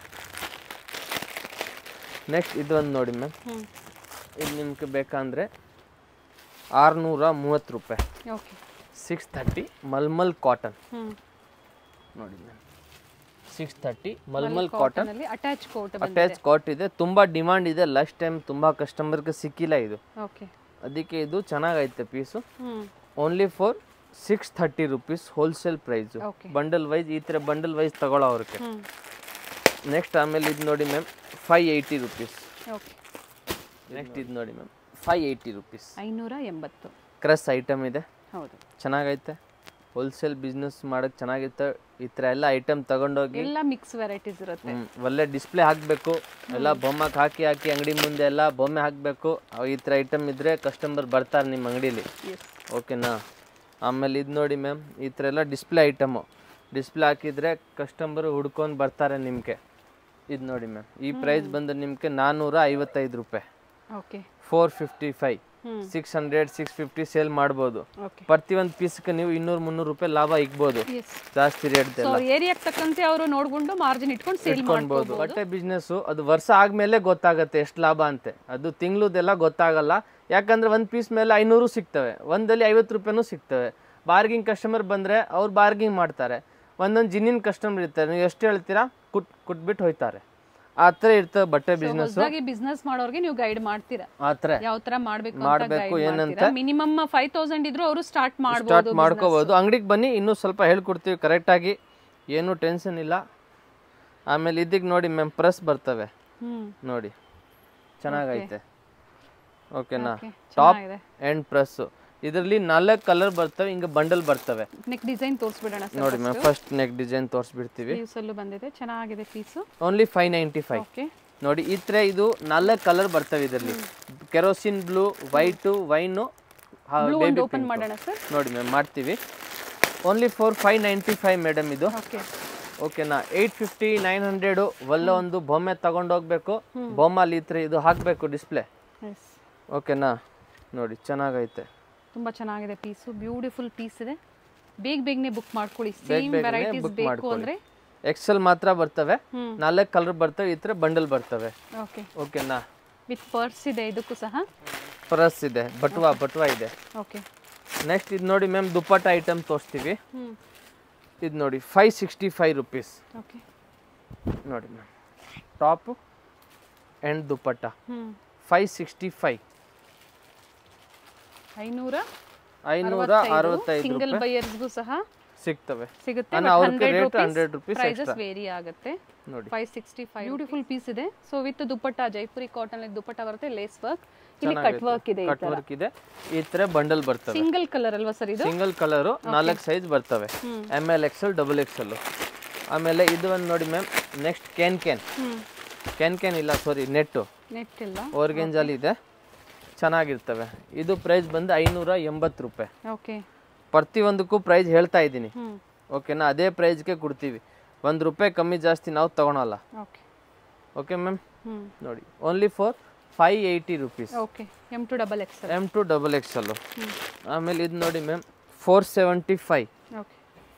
B: ನೆಕ್ಸ್ಟ್ ಇದೊಂದು ನೋಡಿ ಮ್ಯಾಮ್
A: ಹ್ಮ್
B: ಇದು ನಿಮ್ಗೆ ಬೇಕಂದರೆ ಆರುನೂರ ಮೂವತ್ತು ರೂಪಾಯಿ
A: okay
B: six thirty mulmul cotton
A: ಹ್ಮ್
B: ನೋಡಿ ma'am six thirty mulmul cotton
A: ಅಲ್ಲಿ ಅಟ್ಯಾಚ್ ಕೋಟ್
B: ಅಟ್ಯಾಚ್ ಕಾಟ್ ಇದೆ ತುಂಬ ಡಿಮಾಂಡ್ ಇದೆ ಲಾಸ್ಟ್ ಟೈಮ್ ತುಂಬ ಕಸ್ಟಮರ್ಗೆ ಸಿಕ್ಕಿಲ್ಲ ಇದು
A: ಓಕೆ
B: ಅದಕ್ಕೆ ಇದು ಚೆನ್ನಾಗೈತೆ ಪೀಸು
A: ಹ್ಮ್
B: only for six thirty rupees wholesale price
A: okay
B: bundle wise ಈ ಥರ ಬಂಡಲ್ ವೈಸ್ ತಗೊಳ್ಳೋ ಅವ್ರಿಗೆ
A: ಹ್ಮ್
B: ನೆಕ್ಸ್ಟ್ ಆಮೇಲೆ ಇದು ನೋಡಿ ma'am five eighty rupees
A: okay
B: next ಇದು ನೋಡಿ ಮ್ಯಾಮ್ ಫೈವ್ ಏಯ್ಟಿ ರುಪೀಸ್
A: ಐನೂರ ಎಂಬತ್ತು
B: ಕ್ರಸ್ ಐಟಮ್ ಇದೆ
A: ಹೌದು
B: ಚೆನ್ನಾಗೈತೆ ಹೋಲ್ಸೇಲ್ ಬಿಸ್ನೆಸ್ ಮಾಡೋಕ್ಕೆ ಚೆನ್ನಾಗಿತ್ತು ಈ ಥರ ಎಲ್ಲ ಐಟಮ್ ತಗೊಂಡೋಗಿ
A: ಎಲ್ಲ ಮಿಕ್ಸ್ ವೆರೈಟೀಸ್ ಇರುತ್ತೆ
B: ಹ್ಮ್, ಒಳ್ಳೆ ಡಿಸ್ಪ್ಲೇ ಹಾಕಬೇಕು ಎಲ್ಲ ಬೊಮ್ಮಕ್ಕೆ ಹಾಕಿ ಹಾಕಿ ಅಂಗಡಿ ಮುಂದೆ ಎಲ್ಲ ಬೊಮ್ಮೆ ಹಾಕಬೇಕು ಈ ಥರ ಐಟಮ್ ಇದ್ದರೆ ಕಸ್ಟಮರ್ ಬರ್ತಾರೆ ನಿಮ್ಮ ಅಂಗಡೀಲಿ
A: ಎಸ್
B: ಓಕೆನಾ ಆಮೇಲೆ ಇದು ನೋಡಿ ಮ್ಯಾಮ್ ಈ ಥರ ಎಲ್ಲ ಡಿಸ್ಪ್ಲೇ ಐಟಮು ಡಿಸ್ಪ್ಲೇ ಹಾಕಿದರೆ ಕಸ್ಟಮರ್ ಹುಡ್ಕೊಂಡು ಬರ್ತಾರೆ ನಿಮಗೆ ಇದು ನೋಡಿ ಮ್ಯಾಮ್ ಈ ಪ್ರೈಸ್ ಬಂದು ನಿಮಗೆ ನಾನ್ನೂರ ಐವತ್ತೈದು ರೂಪಾಯಿ
A: okay
B: four fifty five
A: hmm
B: six hundred six fifty sale ಮಾಡ್ಬೋದು
A: ಓಕೆ
B: ಪ್ರತಿ ಒಂದು ಪೀಸ್ಗೆ ನೀವು ಇನ್ನೂರು ಮುನ್ನೂರು ರೂಪಾಯಿ ಲಾಭ ಇಗ್ಬೋದು
A: ಎಸ್
B: ಜಾಸ್ತಿ ರೇಟ್
A: ಸೊ ಏರಿಯಾಕ್ ತಕ್ಕಂತೆ ಅವರು ನೋಡ್ಕೊಂಡು ಮಾರ್ಜಿನ್ ಇಟ್ಕೊಂಡು ಸೇಲ್
B: ಇಟ್ಕೊಳ್ಬೋದು ಬಟ್ಟೆ ಬಿಸ್ನೆಸ್ ಅದು ವರ್ಷ ಆದ್ಮೇಲೆ ಗೊತ್ತಾಗತ್ತೆ ಎಷ್ಟು ಲಾಭ ಅಂತೆ ಅದು ತಿಂಗ್ಳದೆಲ್ಲ ಗೊತ್ತಾಗಲ್ಲ ಯಾಕಂದ್ರೆ ಒಂದು ಪೀಸ್ ಮೇಲೆ ಐನೂರು ಸಿಗ್ತವೆ ಒಂದಲ್ಲಿ ಐವತ್ತು ರೂಪಾಯಿನೂ ಸಿಗ್ತವೆ ಬಾರ್ಗಿಂಗ್ ಕಸ್ಟಮರ್ ಬಂದ್ರೆ ಅವ್ರು ಬಾರ್ಗಿಂಗ್ ಮಾಡ್ತಾರೆ ಒಂದೊಂದು ಜಿನ್ನಿನ ಕಸ್ಟಮರ್ ಇರ್ತಾರೆ ನೀವು ಎಷ್ಟು ಹೇಳ್ತೀರಾ ಕುಟ್ ಕುಟ್ಬಿಟ್ಟು ಹೋಯ್ತಾರೆ ಆ ಥರ ಇರ್ತವೆ ಬಟ್ಟೆ ಬಿಸ್ನೆಸ್
A: ಹೊಸದಾಗಿ ಬಿಸ್ನೆಸ್ ಮಾಡೋರ್ಗೆ ನೀವು ಗೈಡ್ ಮಾಡ್ತೀರಾ
B: ಆ ಥರ
A: ಯಾವ ತರ ಮಾಡ್ಬೇಕು
B: ಮಾಡ್ಬೇಕು ಏನಂತ
A: ಮಿನಿಮಮ್ ಫೈವ್ ತೌಸಂಡ್ ಇದ್ರು ಅವರು ಸ್ಟಾರ್ಟ್
B: ಸ್ಟಾರ್ಟ್
A: ಮಾಡ್ಬೋದು
B: ಮಾಡ್ಕೋಬೋದು ಅಂಗಡಿಗೆ ಬನ್ನಿ ಇನ್ನೂ ಸ್ವಲ್ಪ ಹೇಳ್ಕೊಡ್ತೀವಿ ಕರೆಕ್ಟಾಗಿ ಏನೂ ಟೆನ್ಷನ್ ಇಲ್ಲ ಆಮೇಲೆ ಇದಕ್ಕೆ ನೋಡಿ ಮ್ಯಾಮ್ ಪ್ರೆಸ್ ಬರ್ತವೆ
A: ಹ್ಮ್
B: ನೋಡಿ ಚೆನ್ನಾಗೈತೆ ಓಕೆನಾ
A: Okay,
B: ಟಾಪ್
A: ಚೆನ್ನಾಗಿದೆ
B: ಆ್ಯಂಡ್ ಪ್ರೆಸ್ಸು ಇದರಲ್ಲಿ ನಾಲ್ಕು ಕಲರ್ ಬರ್ತವೆ ಹಿಂಗೆ ಬಂಡಲ್ ಬರ್ತವೆ
A: ನೆಕ್ ಡಿಸೈನ್ ತೋರಿಸ್ಬಿಡೋಣ ಸರ್
B: ನೋಡಿ ಮ್ಯಾಮ್ ಫಸ್ಟ್ ನೆಕ್ ಡಿಸೈನ್ ತೋರಿಸ್ಬಿಡ್ತೀವಿ
A: ಸ್ಲೀವ್ಸ್ ಅಲ್ಲೂ ಬಂದಿದೆ ಚೆನ್ನಾಗಿದೆ piece
B: only five ninety five
A: okay
B: ನೋಡಿ ಈ ಥರ ಇದು ನಾಲ್ಕು ಕಲರ್ ಬರ್ತವೆ ಇದರಲ್ಲಿ kerosene blue white wine
A: blue ಒಂದು ಓಪನ್ ಮಾಡೋಣ ಸರ್
B: ನೋಡಿ ಮ್ಯಾಮ್ ಮಾಡ್ತೀವಿ only for five ninety five madam ಇದು
A: ಓಕೆ
B: ಓಕೆನಾ ಏಯ್ಟ್ ಫಿಫ್ಟಿ ನೈನ್ ಹಂಡ್ರೆಡು ಒಳ್ಳೆ ಒಂದು ಬೊಮ್ಮೆ ತಗೊಂಡೋಗ್ಬೇಕು ಬೊಮ್ಮಲ್ಲಿ ಈ ಥರ ಇದು ಹಾಕಬೇಕು ಡಿಸ್ಪ್ಲೇ
A: ಎಸ್
B: ಓಕೆನಾ ನೋಡಿ ಚೆನ್ನಾಗೈತೆ
A: ತುಂಬಾ ಚೆನ್ನಾಗಿದೆ ಪೀಸು ಬ್ಯೂಟಿಫುಲ್ ಪೀಸ್ ಇದೆ ಬೇಗ ಬೇಗನೆ ಬುಕ್ ಮಾಡ್ಕೊಳ್ಳಿ
B: ಬೇಗ
A: ಸೇಮ್
B: ಬೇಗನೆ
A: ವೆರೈಟೀಸ್
B: book
A: ಬೇಕು
B: ಮಾಡ್ಕೊಳ್ಳಿ.
A: ಅಂದ್ರೆ
B: ಎಕ್ಸೆಲ್ ಮಾತ್ರ ಬರ್ತವೆ
A: ಹ್ಮ್
B: ನಾಲ್ಕು ಕಲರ್ ಬರ್ತವೆ ಈ ಥರ ಬಂಡಲ್ ಬರ್ತವೆ
A: ಓಕೆ
B: ಓಕೆನಾ
A: ವಿತ್ ಪರ್ಸ್ ಇದೆ ಇದಕ್ಕೂ ಸಹ
B: ಪರಸ್ ಇದೆ ಬಟ್ವಾ ಬಟ್ವಾ ಇದೆ
A: ಓಕೆ
B: ನೆಕ್ಸ್ಟ್ ಇದು ನೋಡಿ ಮ್ಯಾಮ್ ದುಪ್ಪಟ್ಟ ಐಟಮ್ ತೋರಿಸ್ತೀವಿ
A: ಹ್ಮ್
B: ಇದು ನೋಡಿ five sixty five rupees
A: okay
B: ನೋಡಿ ma'am top and dupatta
A: hmm
B: five sixty five
A: ಐನೂರ
B: ಐನೂರ ಅರವತ್ತೈದು
A: ಸಿಂಗಲ್
B: ರೂಪಾಯಿ
A: ಬೈಯರ್ಸ್ಗೂ ಸಹ
B: ಸಿಗ್ತವೆ
A: ಸಿಗುತ್ತೆ
B: ಅನ್ನ ಅವ್ರಿಗೆ rate hundred rupees
A: prices vary ಆಗುತ್ತೆ
B: ನೋಡಿ
A: five sixty five beautiful piece ಇದೆ so with dupatta Jaipuri cotton dupatta ಬರುತ್ತೆ ಲೇಸ್ ವರ್ಕ್ ಇಲ್ಲಿ ಕಟ್ ವರ್ಕ್ ಇದೆ
B: ಕಟ್ ವರ್ಕ್ ಇದೆ ಈ ಥರ ಬಂಡಲ್ ಬರ್ತವೆ
A: ಸಿಂಗಲ್ ಕಲರ್ ಅಲ್ವಾ ಸರ್ ಇದು
B: ಸಿಂಗಲ್ ಕಲರು ನಾಲ್ಕು ಸೈಜ್ ಬರ್ತವೆ
A: hmm.
B: M L XL double XL ಆಮೇಲೆ ಇದು ಒಂದು ನೋಡಿ ma'am next can can
A: hmm
B: can can ಇಲ್ಲ ಸಾರಿ ನೆಟ್ಟು
A: ನೆಟ್ ಇಲ್ಲ
B: ಓರ್ಗೆಂಜಲ್ಲಿ ಇದೆ ಚೆನ್ನಾಗಿರ್ತವೆ ಇದು ಪ್ರೈಸ್ ಬಂದು ಐನೂರ ಎಂಬತ್ತು ರೂಪಾಯಿ
A: ಓಕೆ
B: ಪ್ರತಿಯೊಂದಕ್ಕೂ ಪ್ರೈಸ್ ಹೇಳ್ತಾ ಇದ್ದೀನಿ
A: ಹ್ಮ್
B: ಓಕೆನಾ ಅದೇ ಪ್ರೈಸ್ಗೆ ಕೊಡ್ತೀವಿ ಒಂದು ರೂಪಾಯಿ ಕಮ್ಮಿ ಜಾಸ್ತಿ ನಾವು ತಗೊಳಲ್ಲ
A: ಓಕೆ
B: ಓಕೆ ಮ್ಯಾಮ್
A: ಹ್ಮ್
B: ನೋಡಿ only for five eighty rupees
A: okay M to double XL
B: M to double XL
A: hmm
B: ಆಮೇಲೆ ಇದು ನೋಡಿ ma'am four seventy five
A: okay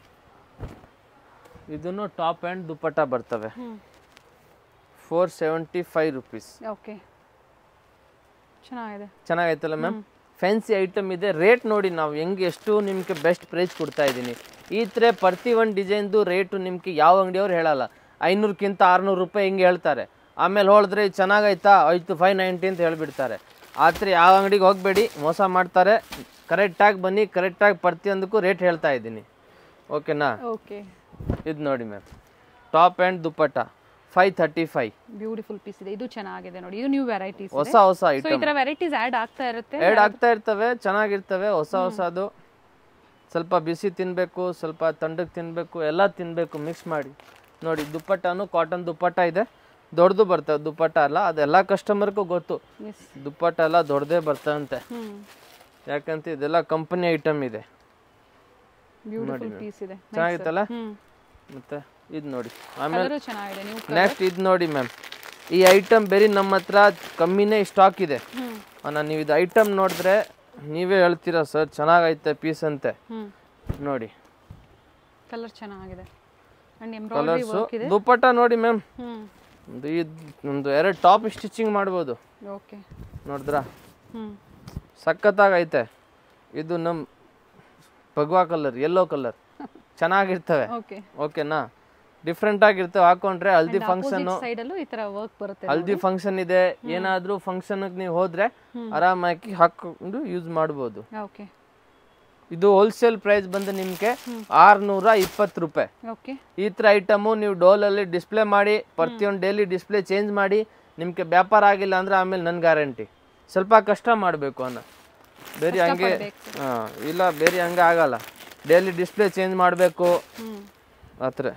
B: ಇದನ್ನು ಟಾಪ್ ಆ್ಯಂಡ್ ದುಪ್ಪಟ್ಟ ಬರ್ತವೆ
A: hmm
B: four seventy five rupees
A: okay ಚೆನ್ನಾಗಿದೆ
B: ಚೆನ್ನಾಗೈತಲ್ಲ ma'am fancy item ಇದೆ rate ನೋಡಿ ನಾವು ಹೆಂಗೆ ಎಷ್ಟು ನಿಮಗೆ ಬೆಸ್ಟ್ ಪ್ರೈಸ್ ಕೊಡ್ತಾ ಇದ್ದೀನಿ ಈ ಥರ ಪ್ರತಿ ಒಂದು ಡಿಸೈನ್ದು ರೇಟು ನಿಮಗೆ ಯಾವ ಅಂಗಡಿಯವ್ರು ಹೇಳಲ್ಲ ಐನೂರಕ್ಕಿಂತ ಆರುನೂರು ರೂಪಾಯಿ ಹಿಂಗೆ ಹೇಳ್ತಾರೆ ಆಮೇಲೆ ಹೋಳಿದ್ರೆ ಇದು ಚೆನ್ನಾಗೈತಾ ಆಯ್ತು ಫೈವ್ ನೈಂಟಿ ಅಂತ ಹೇಳ್ಬಿಡ್ತಾರೆ ಆ ಥರ ಯಾವ ಅಂಗಡಿಗೆ ಹೋಗಬೇಡಿ ಮೋಸ ಮಾಡ್ತಾರೆ ಕರೆಕ್ಟಾಗಿ ಬನ್ನಿ ಕರೆಕ್ಟಾಗಿ ಪ್ರತಿಯೊಂದಕ್ಕೂ ರೇಟ್ ಹೇಳ್ತಾ ಇದ್ದೀನಿ ಓಕೆನಾ
A: ಓಕೆ
B: ಇದು ನೋಡಿ ma'am top and dupatta five thirty five
A: beautiful piece ಇದೆ ಇದು ಚೆನ್ನಾಗಿದೆ ನೋಡಿ ಇದು ನ್ಯೂ ವೆರೈಟೀಸ್
B: ಹೊಸ ಹೊಸ
A: ಸೊ ಈ
B: ಐಟಮ್
A: ತರ ವೆರೈಟೀಸ್ ಆಡ್ ಆಗ್ತಾ ಇರುತ್ತೆ
B: ಎರಡು ಆಗ್ತಾ ಇರ್ತವೆ ಚೆನ್ನಾಗಿರ್ತವೆ ಹೊಸ ಹೊಸದು ಸ್ವಲ್ಪ ಬಿಸಿ ತಿನ್ನಬೇಕು ಸ್ವಲ್ಪ ತಣ್ಣಗೆ ತಿನ್ನಬೇಕು ಎಲ್ಲ ತಿನ್ನಬೇಕು ಮಿಕ್ಸ್ ಮಾಡಿ ನೋಡಿ ದುಪ್ಪಟ್ಟನು ಕಾಟನ್ ದುಪ್ಪಟ್ಟ ಇದೆ ದೊಡ್ಡದು ಬರ್ತವೆ ದುಪ್ಪಟ್ಟ ಅಲ್ಲ ಅದೆಲ್ಲ ಕಸ್ಟಮರ್ಗೂ ಗೊತ್ತು
A: ಎಸ್
B: ದುಪ್ಪಟ್ಟ ಎಲ್ಲ ದೊಡ್ಡದೇ ಬರ್ತವಂತೆ
A: ಹ್ಮ್
B: ಯಾಕಂತ ಇದೆಲ್ಲ ಕಂಪನಿ ಐಟಮ್ ಇದೆ
A: ಬ್ಯೂಟಿಫುಲ್ ಪೀಸ್ ಇದೆ
B: ಚೆನ್ನಾಗಿತ್ತಲ್ಲ
A: ಹ್ಮ್
B: ಮತ್ತೆ ಇದು ನೋಡಿ ಆಮೇಲೆ
A: ಕಲರು ಚೆನ್ನಾಗಿದೆ ನೀವು
B: ನೆಕ್ಸ್ಟ್ ಇದು ನೋಡಿ ಮ್ಯಾಮ್ ಈ ಐಟಮ್ ಬೇರೆ ನಮ್ಮ ಹತ್ರ ಕಮ್ಮಿನೇ ಸ್ಟಾಕ್ ಇದೆ
A: ಹ್ಮ್
B: ಅಣ್ಣ ನೀವು ಇದು ಐಟಮ್ ನೋಡಿದ್ರೆ ನೀವೇ ಹೇಳ್ತೀರಾ ಸರ್ ಚೆನ್ನಾಗೈತೆ ಪೀಸ್ ಅಂತೆ
A: ಹ್ಮ್
B: ನೋಡಿ
A: ಕಲರ್ ಚೆನ್ನಾಗಿದೆ ಅಂಡ್ ಎಂಬ್ರಾಯ್ಡರಿ
B: ಕಲರ್ಸು
A: ವರ್ಕ್ ಇದೆ
B: ದುಪ್ಪಟ್ಟ ನೋಡಿ ಮ್ಯಾಮ್
A: ಹ್ಮ್
B: ಒಂದು ಇದು ಒಂದು ಎರಡು ಟಾಪ್ ಸ್ಟಿಚಿಂಗ್ ಮಾಡ್ಬೋದು
A: ಓಕೆ
B: ನೋಡಿದ್ರಾ
A: ಹ್ಮ್
B: ಸಖತ್ತಾಗೈತೆ ಇದು ನಮ್ಮ ಭಗವಾ ಕಲರ್ ಯೆಲ್ಲೋ ಕಲರ್ ಚೆನ್ನಾಗಿರ್ತವೆ
A: ಓಕೆ
B: ಓಕೆನಾ ಡಿಫ್ರೆಂಟ್ ಆಗಿರ್ತವೆ ಹಾಕೊಂಡ್ರೆ ಹಲ್ದಿ ಫಂಕ್ಷನ್
A: ಸೈಡ್ ಅಲ್ಲೂ ಈ ತರ ವರ್ಕ್ ಬರುತ್ತೆ
B: ಹಲ್ದಿ ಫಂಕ್ಷನ್ ಇದೆ ಏನಾದ್ರೂ ಫಂಕ್ಷನ್ ನೀವು ಹೋದ್ರೆ ಆರಾಮಾಗಿ ಹಾಕೊಂಡು ಯೂಸ್ ಮಾಡ್ಬೋದು
A: ಓಕೆ
B: ಇದು ಹೋಲ್ಸೇಲ್ ಪ್ರೈಸ್ ಬಂದು ನಿಮ್ಗೆ ಆರ್ನೂರ ಇಪ್ಪತ್ತು ರೂಪಾಯಿ
A: ಓಕೆ
B: ಈ ಥರ ಐಟಮು ನೀವು ಡೋಲಲ್ಲಿ ಡಿಸ್ಪ್ಲೇ ಮಾಡಿ ಪ್ರತಿಯೊಂದು ಡೈಲಿ ಡಿಸ್ಪ್ಲೇ ಚೇಂಜ್ ಮಾಡಿ ನಿಮಗೆ ವ್ಯಾಪಾರ ಆಗಿಲ್ಲ ಅಂದ್ರೆ ಆಮೇಲೆ ನನ್ನ ಗ್ಯಾರಂಟಿ ಸ್ವಲ್ಪ ಕಷ್ಟ ಮಾಡಬೇಕು ಅನ್ನ ಬೇರೆ ಹಂಗೆ ಹಾಂ ಇಲ್ಲ ಬೇರೆ ಹಂಗೆ ಆಗಲ್ಲ ಡೈಲಿ ಡಿಸ್ಪ್ಲೇ ಚೇಂಜ್ ಮಾಡಬೇಕು
A: ಹ್ಮ್
B: ಆ ಥರ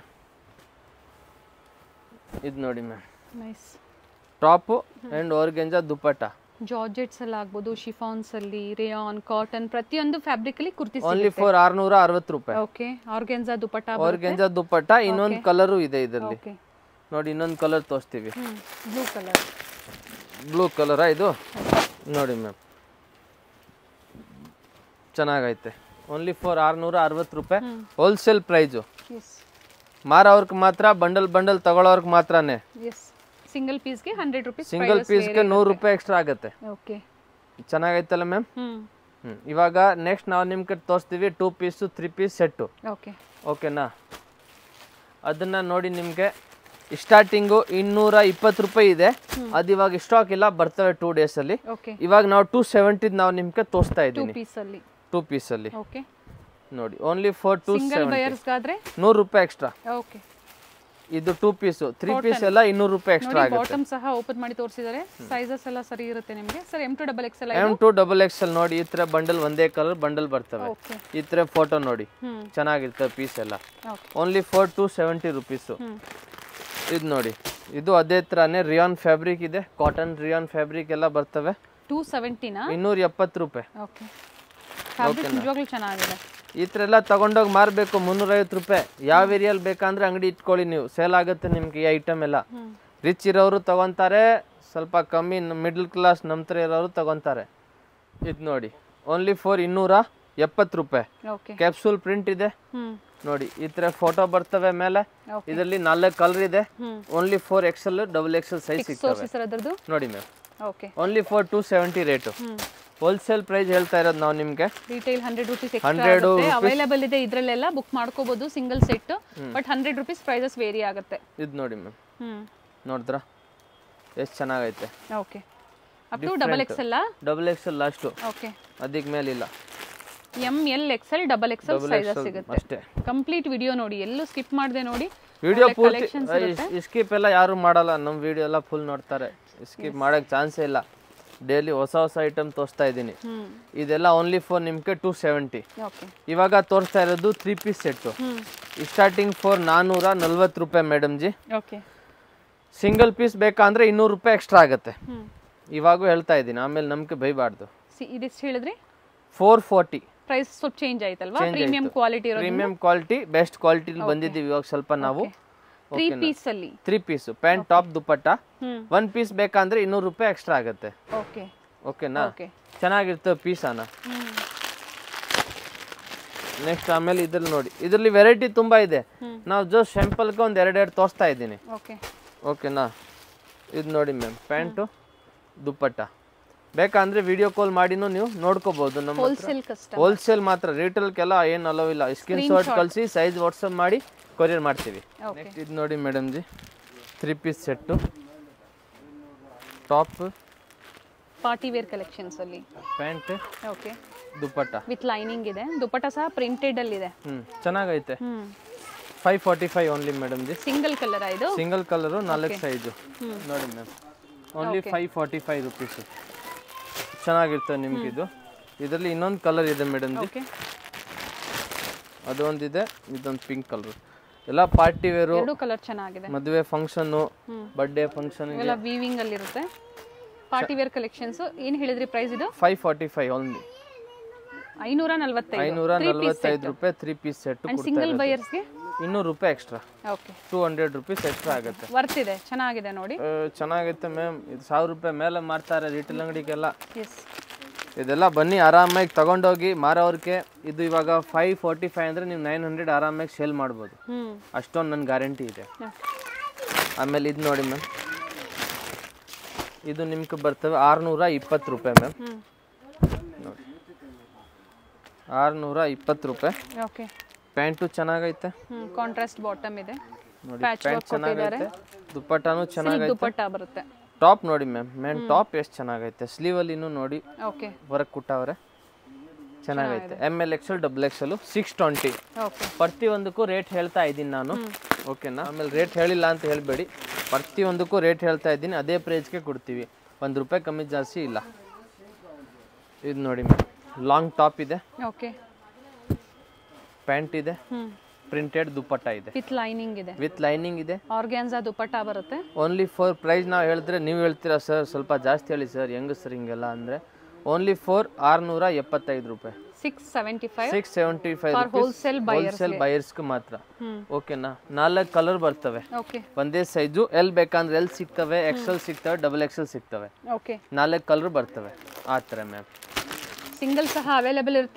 B: ಇದು ನೋಡಿ ma'am
A: nice
B: top and organza dupatta
A: georgettes ಅಲ್ಲಿ ಆಗ್ಬೋದು ಶಿಫಾನ್ಸ್ ಅಲ್ಲಿ ರೇಯಾನ್ ಕಾಟನ್ ಪ್ರತಿಯೊಂದು ಫ್ಯಾಬ್ರಿಕ್ ಅಲ್ಲಿ ಕುರ್ತಿ
B: ಓನ್ಲಿ ಫಾರ್ ಆರ್ನೂರ ಅರವತ್ತು ರೂಪಾಯಿ
A: okay organza dupatta
B: organza dupatta ಇನ್ನೊಂದು ಕಲರು ಇದೆ ಇದರಲ್ಲಿ
A: ಓಕೆ
B: ನೋಡಿ ಇನ್ನೊಂದು ಕಲರ್ ತೋರಿಸ್ತೀವಿ
A: ಹ್ಮ್ ಬ್ಲೂ ಕಲರ್
B: ಬ್ಲೂ ಕಲರಾ ಇದು ನೋಡಿ ಮ್ಯಾಮ್ ಚೆನ್ನಾಗೈತೆ ಓನ್ಲಿ ಫಾರ್ ಆರ್ನೂರ ಅರವತ್ತು ರೂಪಾಯಿ ಹೋಲ್ಸೇಲ್ ಪ್ರೈಸು
A: ಎಸ್
B: ಮಾರೋರ್ಗೆ ಮಾತ್ರ ಬಂಡಲ್ ಬಂಡಲ್ ತಗೊಳ್ಳೋರ್ಗೆ ಮಾತ್ರನೇ
A: ಎಸ್ ಸಿಂಗಲ್ ಪೀಸ್ಗೆ ಹಂಡ್ರೆಡ್ ರುಪೀಸ್
B: ಸಿಂಗಲ್ ಪೀಸ್ಗೆ ನೂರು ರೂಪಾಯಿ ಎಕ್ಸ್ಟ್ರಾ ಆಗುತ್ತೆ
A: ಓಕೆ
B: ಚೆನ್ನಾಗೈತಲ್ಲ ಮ್ಯಾಮ್
A: ಹ್ಮ್
B: ಹ್ಞೂ ಇವಾಗ ನೆಕ್ಸ್ಟ್ ನಾವು ನಿಮ್ಮ ಕಡೆ ತೋರಿಸ್ತೀವಿ two piece three piece set
A: okay
B: ಓಕೆನಾ ಅದನ್ನು ನೋಡಿ ನಿಮಗೆ ಸ್ಟಾರ್ಟಿಂಗು ಇನ್ನೂರ ಇಪ್ಪತ್ತು ರೂಪಾಯಿ ಇದೆ ಅದು ಇವಾಗ ಸ್ಟಾಕ್ ಇಲ್ಲ ಬರ್ತವೆ ಟೂ ಡೇಸಲ್ಲಿ
A: ಓಕೆ
B: ಇವಾಗ ನಾವು ಟೂ ಸೆವೆಂಟಿದ್ ನಾವು ನಿಮಗೆ ತೋರಿಸ್ತಾ
A: ಟೂ
B: ಇದ್ದೀನಿ
A: ಪೀಸಲ್ಲಿ
B: ಟೂ ಪೀಸಲ್ಲಿ
A: ಓಕೆ
B: ನೋಡಿ only for two
A: single
B: seventy
A: ಬಯರ್ಸ್ಗಾದ್ರೆ
B: ನೂರು ರೂಪಾಯಿ ಎಕ್ಸ್ಟ್ರಾ
A: ಓಕೆ
B: ಇದು ಟೂ ಪೀಸು ತ್ರೀ ಪೀಸ್ ಎಲ್ಲ ಇನ್ನೂರು ರೂಪಾಯಿ ಎಕ್ಸ್ಟ್ರಾ
A: ನೋಡಿ
B: ಆಗುತ್ತೆ
A: ಬಾಟಮ್ ಸಹ ಓಪನ್ ಮಾಡಿ ತೋರಿಸಿದ್ದಾರೆ ಸೈಜಸ್ ಎಲ್ಲ ಸರಿ ಇರುತ್ತೆ ನಿಮಗೆ sir M to double X L
B: M to double X L ನೋಡಿ ಈ ಥರ ಬಂಡಲ್ ಒಂದೇ ಕಲರ್ ಬಂಡಲ್ ಬರ್ತವೆ
A: ಓಕೆ
B: ಈ ಥರ ಫೋಟೋ ನೋಡಿ
A: ಹ್ಮ್
B: ಚೆನ್ನಾಗಿರ್ತವೆ ಪೀಸ್ ಎಲ್ಲ
A: okay
B: only for two seventy rupees
A: hmm
B: ಇದು ನೋಡಿ ಇದು ಅದೇ ಥರನೇ ರಿಯಾನ್ ಫ್ಯಾಬ್ರಿಕ್ ಇದೆ ಕಾಟನ್ ರಿಯಾನ್ ಫ್ಯಾಬ್ರಿಕ್ ಎಲ್ಲ ಬರ್ತವೆ
A: ಟೂ ಸೆವೆಂಟಿನಾ
B: ಇನ್ನೂರ ಎಪ್ಪತ್ತು ರೂಪಾಯಿ
A: ಓಕೆ ಫ್ಯಾಬ್ರಿಕ್ ನಿಜವಾಗ್ಲೂ ಚೆನ್ನಾಗಿದೆ
B: ಈ ಥರ ಎಲ್ಲ ತಗೊಂಡೋಗಿ ಮಾರಬೇಕು ಮುನ್ನೂರೈವತ್ತು ರೂಪಾಯಿ ಯಾವ ಏರಿಯಲ್ಲಿ ಬೇಕಂದ್ರೆ ಅಂಗಡಿ ಇಟ್ಕೊಳ್ಳಿ ನೀವು ಸೇಲ್ ಆಗುತ್ತೆ ನಿಮ್ಗೆ ಈ ಐಟಮ್ ಎಲ್ಲ
A: ಹ್ಮ್
B: ರಿಚ್ ಇರೋರು ತಗೊಂತಾರೆ ಸ್ವಲ್ಪ ಕಮ್ಮಿ ಮಿಡ್ಲ್ ಕ್ಲಾಸ್ ನಮ್ಮ ಥರ ಇರೋರು ತಗೊಂತಾರೆ ಇದು ನೋಡಿ ಓನ್ಲಿ ಫೋರ್ ಇನ್ನೂರ ಎಪ್ಪತ್ತು ರೂಪಾಯಿ
A: ಓಕೆ
B: ಕ್ಯಾಪ್ಸೂಲ್ ಪ್ರಿಂಟ್ ಇದೆ
A: ಹ್ಮ್
B: ನೋಡಿ ಈ ಥರ ಫೋಟೋ ಬರ್ತವೆ ಮೇಲೆ
A: ಓಕೆ
B: ಇದರಲ್ಲಿ ನಾಲ್ಕು ಕಲರ್ ಇದೆ
A: ಹ್ಮ್
B: only for XL double XL size ಸಿಗ್ತವೆ
A: ತೋರಿಸಿ ಸರ್ ಅದರದ್ದು
B: ನೋಡಿ ma'am
A: okay
B: only for two seventy rate
A: hmm
B: wholesale price ಹೇಳ್ತಾ ಇರೋದು ನಾವು ನಿಮಗೆ
A: ರಿಟೇಲ್ ಹಂಡ್ರೆಡ್ ರುಪೀಸ್
B: 100
A: ಎಕ್ಸ್ಟ್ರಾ ಆಗುತ್ತೆ ಅವೈಲೇಬಲ್ ಇದೆ ಇದರಲ್ಲೆಲ್ಲ ಬುಕ್ ಮಾಡ್ಕೋಬಹುದು single set but hundred rupees prices vary ಆಗುತ್ತೆ
B: ಇದು ನೋಡಿ ಮ್ಯಾಮ್
A: ಹ್ಮ್
B: ನೋಡಿದ್ರಾ ಎಷ್ಟು ಚೆನ್ನಾಗೈತೆ
A: okay up to double X L
B: double XL last
A: okay
B: ಅದಕ್ಕೆ ಮೇಲಿಲ್ಲ
A: M L XL double XL sizes ಸಿಗುತ್ತೆ
B: ಅಷ್ಟೇ
A: ಕಂಪ್ಲೀಟ್ ವಿಡಿಯೋ ನೋಡಿ ಎಲ್ಲೂ ಸ್ಕಿಪ್ ಮಾಡದೆ ನೋಡಿ
B: ವಿಡಿಯೋ
A: ಒಳ್ಳೆ
B: ಪೂರ್ತಿ
A: collections ಇರುತ್ತೆ.
B: ಸ್ಕಿಪ್ ಎಲ್ಲ ಯಾರು ಮಾಡಲ್ಲ ನಮ್ಮ ವಿಡಿಯೋ ಎಲ್ಲ ಫುಲ್ ನೋಡ್ತಾರೆ ಸ್ಕಿಪ್ ಮಾಡೋಕ್ಕೆ ಚಾನ್ಸೇ ಇಲ್ಲ ಡೈಲಿ ಹೊಸ ಹೊಸ ಐಟಮ್ ತೋರಿಸ್ತಾ ಇದ್ದೀನಿ
A: ಹ್ಮ್
B: ಇದೆಲ್ಲ ಓನ್ಲಿ ಫಾರ್ ನಿಮಗೆ ಟು ಸೆವೆಂಟಿ
A: ಓಕೆ
B: ಇವಾಗ ತೋರಿಸ್ತಾ ಇರೋದು three piece set
A: hmm
B: starting four ನಾನ್ನೂರ ನಲ್ವತ್ತು ರೂಪಾಯಿ madam ji
A: okay
B: single piece ಬೇಕಂದ್ರೆ ಇನ್ನೂರು ರೂಪಾಯಿ ಎಕ್ಸ್ಟ್ರಾ ಆಗುತ್ತೆ
A: ಹ್ಮ್
B: ಇವಾಗೂ ಹೇಳ್ತಾ ಇದ್ದೀನಿ ಆಮೇಲೆ ನಂಬಿಕೆ ಬೈಬಾರ್ದು
A: ಸಿ ಇದಿಷ್ಟು ಹೇಳಿದ್ರಿ
B: ಫೋರ್ ಫೋರ್ಟಿ
A: ಪ್ರೈಸ್ ಸ್ವಲ್ಪ ಚೇಂಜ್ ಆಯ್ತಲ್ವಾ ಪ್ರೀಮಿಯಂ ಕ್ವಾಲಿಟಿ ಇರೋದು
B: ಪ್ರೀಮಿಯಂ ಕ್ವಾಲಿಟಿ ಬೆಸ್ಟ್ ಕ್ವಾಲಿಟಿಲಿ ಬಂದಿದ್ದೀವಿ ಇವಾಗ ಸ್ವಲ್ಪ ನಾವು
A: ತ್ರೀ ಪೀಸ್ ಅಲ್ಲಿ
B: three piece pant top dupatta
A: hmm
B: one piece ಬೇಕಂದ್ರೆ ಇನ್ನೂರು ರೂಪಾಯಿ ಎಕ್ಸ್ಟ್ರಾ ಆಗುತ್ತೆ
A: ಓಕೆ
B: ಓಕೆನಾ
A: ಓಕೆ
B: ಚೆನ್ನಾಗಿರ್ತವೆ ಪೀಸಾನ
A: ಹ್ಮ್
B: ನೆಕ್ಸ್ಟ್ ಆಮೇಲೆ ಇದ್ರಲ್ಲಿ ನೋಡಿ ಇದರಲ್ಲಿ ವೆರೈಟಿ ತುಂಬ ಇದೆ
A: ಹ್ಮ್.
B: ನಾವು ಜಸ್ಟ್ ಸ್ಯಾಂಪಲ್ಗೆ ಒಂದು ಎರಡೆರಡು ತೋರಿಸ್ತಾ ಇದ್ದೀನಿ
A: ಓಕೆ
B: ಓಕೆನಾ ಇದು ನೋಡಿ ಮ್ಯಾಮ್ ಪ್ಯಾಂಟು ದುಪ್ಪಟ್ಟ ಬೇಕಂದ್ರೆ ವಿಡಿಯೋ ಕಾಲ್ ಮಾಡಿನೂ ನೀವು ನೋಡ್ಕೋಬಹುದು ನಮ್ಮ
A: ಹೋಲ್ಸೇಲ್ ಕಸ್ಟಮ್
B: ಹೋಲ್ಸೇಲ್ ಮಾತ್ರ ರಿಟೇಲ್ಗೆಲ್ಲ ಏನು ಅಲೋ ಇಲ್ಲ ಸ್ಕ್ರೀನ್ ಶಾಟ್ ಕಳಿಸಿ ಸೈಜ್ ವಾಟ್ಸಪ್ ಮಾಡಿ ಕೊರಿಯರ್ ಮಾಡ್ತೀವಿ
A: ಓಕೆ
B: ನೆಕ್ಸ್ಟ್ ಇದು ನೋಡಿ madam ji three piece set top
A: party wear collections ಅಲ್ಲಿ
B: pant
A: okay
B: dupatta
A: with lining ಇದೆ ದುಪ್ಪಟ್ಟ ಸಹ ಪ್ರಿಂಟೆಡ್ ಅಲ್ಲಿ ಇದೆ
B: ಹ್ಞೂ ಚೆನ್ನಾಗೈತೆ
A: hmm
B: five forty five only madam ji
A: single colour ಇದು
B: ಸಿಂಗಲ್ ಕಲರು ನಾಲ್ಕು ಸೈಜು
A: ಹ್ಮ್.
B: ನೋಡಿ ma'am only five forty five rupees ಚೆನ್ನಾಗಿರ್ತದೆ ನಿಮ್ಗೆ ಇದು ಇದರಲ್ಲಿ ಇನ್ನೊಂದು ಕಲರ್ ಇದೆ ಮೇಡಮ್ ಜಿ
A: ಓಕೆ
B: ಅದೊಂದಿದೆ ಇದೊಂದು ಪಿಂಕ್ ಕಲರ್ ಎಲ್ಲ ಪಾರ್ಟಿ ವೇರು
A: ಎರಡು ಕಲರ್ ಚೆನ್ನಾಗಿದೆ
B: ಮದುವೆ ಫಂಕ್ಷನ್ನು
A: ಹ್ಮ್.
B: ಬರ್ಡೇ ಫಂಕ್ಷನ್
A: ಇವೆಲ್ಲ ವೀವಿಂಗ್ ಅಲ್ಲಿ ಇರುತ್ತೆ ಪಾರ್ಟಿ ವೇರ್ ಕಲೆಕ್ಷನ್ಸ್ ಏನ್ ಹೇಳಿದ್ರಿ ಪ್ರೈಸ್ ಇದು
B: ಫೈವ್ ಫಾರ್ಟಿ ಫೈವ್ ಓನ್ಲಿ
A: ಐನೂರ ನಲ್ವತ್ತೈದು
B: ಐನೂರ ನಲ್ವತ್ತೈದು ರೂಪಾಯಿ three piece set
A: and single ಬೈಯರ್ಸ್ಗೆ
B: ಇನ್ನೂರು ರೂಪಾಯಿ extra
A: okay
B: two hundred rupees extra ಆಗುತ್ತೆ
A: ವರ್ತ್ ಇದೆ ಚೆನ್ನಾಗಿದೆ ನೋಡಿ
B: ಆ, ಚೆನ್ನಾಗೈತೆ ಮ್ಯಾಮ್ ಇದು ಸಾವಿರ ರೂಪಾಯಿ ಮೇಲೆ ಮಾರ್ತಾರೆ ರಿಟೇಲ್ ಅಂಗಡಿಗೆಲ್ಲ
A: ಎಸ್
B: ಇದೆಲ್ಲ ಬನ್ನಿ ಆರಾಮಾಗಿ ತಗೊಂಡೋಗಿ ಮಾರೋರ್ಗೆ ಇದು ಇವಾಗ ಫೈವ್ ಫೋರ್ಟಿ ಫೈವ್ ಅಂದರೆ ನೀವು ನೈನ್ ಹಂಡ್ರೆಡ್ ಆರಾಮಾಗಿ ಸೇಲ್ ಮಾಡ್ಬೋದು
A: ಹ್ಮ್
B: ಅಷ್ಟೊಂದು ನನ್ನ ಗ್ಯಾರಂಟಿ ಇದೆ
A: Okay.
B: ಆಮೇಲೆ ಇದು ನೋಡಿ ಮ್ಯಾಮ್ ಇದು ನಿಮ್ಗೆ ಬರ್ತವೆ ಆರುನೂರ ಇಪ್ಪತ್ತು ರೂಪಾಯಿ ಮ್ಯಾಮ್
A: ಹ್ಮ್
B: ನೋಡಿ ಆರುನೂರ ಇಪ್ಪತ್ತು ರೂಪಾಯಿ
A: ಓಕೆ
B: ಪ್ಯಾಂಟು ಚೆನ್ನಾಗೈತೆ
A: ಹ್ಮ್ ಕಾಂಟ್ರಾಸ್ಟ್ ಬಾಟಮ್ ಇದೆ
B: ನೋಡಿ
A: Patch
B: ಪ್ಯಾಂಟ್
A: work ಕೊಟ್ಟಿದ್ದಾರೆ.
B: ಚೆನ್ನಾಗೈತೆ ದುಪ್ಪಟ್ಟಾನು
A: ಸಿಲ್ಕ್
B: ಚೆನ್ನಾಗೈತೆ
A: ದುಪ್ಪಟ್ಟ ಬರುತ್ತೆ
B: ಟಾಪ್ ನೋಡಿ ಮ್ಯಾಮ್ ಮ್ಯಾಮ್ ಟಾಪ್ ಎಷ್ಟು ಚೆನ್ನಾಗೈತೆ ಸ್ಲೀವಲ್ಲಿನೂ ನೋಡಿ
A: ಓಕೆ
B: ಹೊರಗೆ ಕುಟ್ಟವ್ರೆ ಚೆನ್ನಾಗೈತೆ M L XL double XL six twenty
A: okay
B: ಪ್ರತಿಯೊಂದಕ್ಕೂ ರೇಟ್ ಹೇಳ್ತಾ ಇದ್ದೀನಿ ನಾನು ಓಕೆನಾ ಆಮೇಲೆ ರೇಟ್ ಹೇಳಿಲ್ಲ ಅಂತ ಹೇಳಬೇಡಿ ಪ್ರತಿಯೊಂದಕ್ಕೂ ರೇಟ್ ಹೇಳ್ತಾ ಇದ್ದೀನಿ ಅದೇ ಪ್ರೈಸ್ಗೆ ಕೊಡ್ತೀವಿ ಒಂದು ರೂಪಾಯಿ ಕಮ್ಮಿ ಜಾಸ್ತಿ ಇಲ್ಲ ಇದು ನೋಡಿ ಮ್ಯಾಮ್ ಲಾಂಗ್ ಟಾಪ್ ಇದೆ
A: ಓಕೆ
B: ಪ್ಯಾಂಟ್ ಇದೆ
A: ಹ್ಮ್
B: ಪ್ರಿಂಟೆಡ್ ದುಪ್ಪಟ್ಟ ಇದೆ
A: ವಿತ್ ಲೈನಿಂಗ್ ಇದೆ
B: ವಿತ್ ಲೈನಿಂಗ್ ಇದೆ
A: ಆರ್ಗ್ಯಾನ್ಸಾ ದುಪ್ಪಟ್ಟ ಬರುತ್ತೆ
B: ಓನ್ಲಿ ಫಾರ್ ಪ್ರೈಸ್ ನಾವು ಹೇಳಿದ್ರೆ ನೀವು ಹೇಳ್ತೀರಾ ಸರ್ ಸ್ವಲ್ಪ ಜಾಸ್ತಿ ಹೇಳಿ ಸರ್ ಹೆಂಗೆ ಸರ್ ಹಿಂಗೆಲ್ಲ ಅಂದರೆ ಓನ್ಲಿ ಫೋರ್ ಆರುನೂರ ಎಪ್ಪತ್ತೈದು ರೂಪಾಯಿ
A: six seventy five
B: six seventy five
A: for wholesale buyers
B: wholesale ಬಯರ್ಸ್ಗೆ ಮಾತ್ರ
A: ಹ್ಮ್
B: ಓಕೆನಾ ನಾಲ್ಕು ಕಲರ್ ಬರ್ತವೆ
A: ಓಕೆ
B: ಒಂದೇ ಸೈಜು ಎಲ್ ಬೇಕಂದ್ರೆ ಎಲ್ ಸಿಗ್ತವೆ ಎಕ್ಸೆಲ್ ಸಿಗ್ತವೆ ಡಬಲ್ ಎಕ್ಸೆಲ್ ಸಿಗ್ತವೆ
A: ಓಕೆ
B: ನಾಲ್ಕು ಕಲರ್ ಬರ್ತವೆ ಆ ಥರ ಮ್ಯಾಮ್
A: ಸಿಂಗಲ್ ಸಹ ಅವೈಲೇಬಲ್ ಇರುತ್ತೆ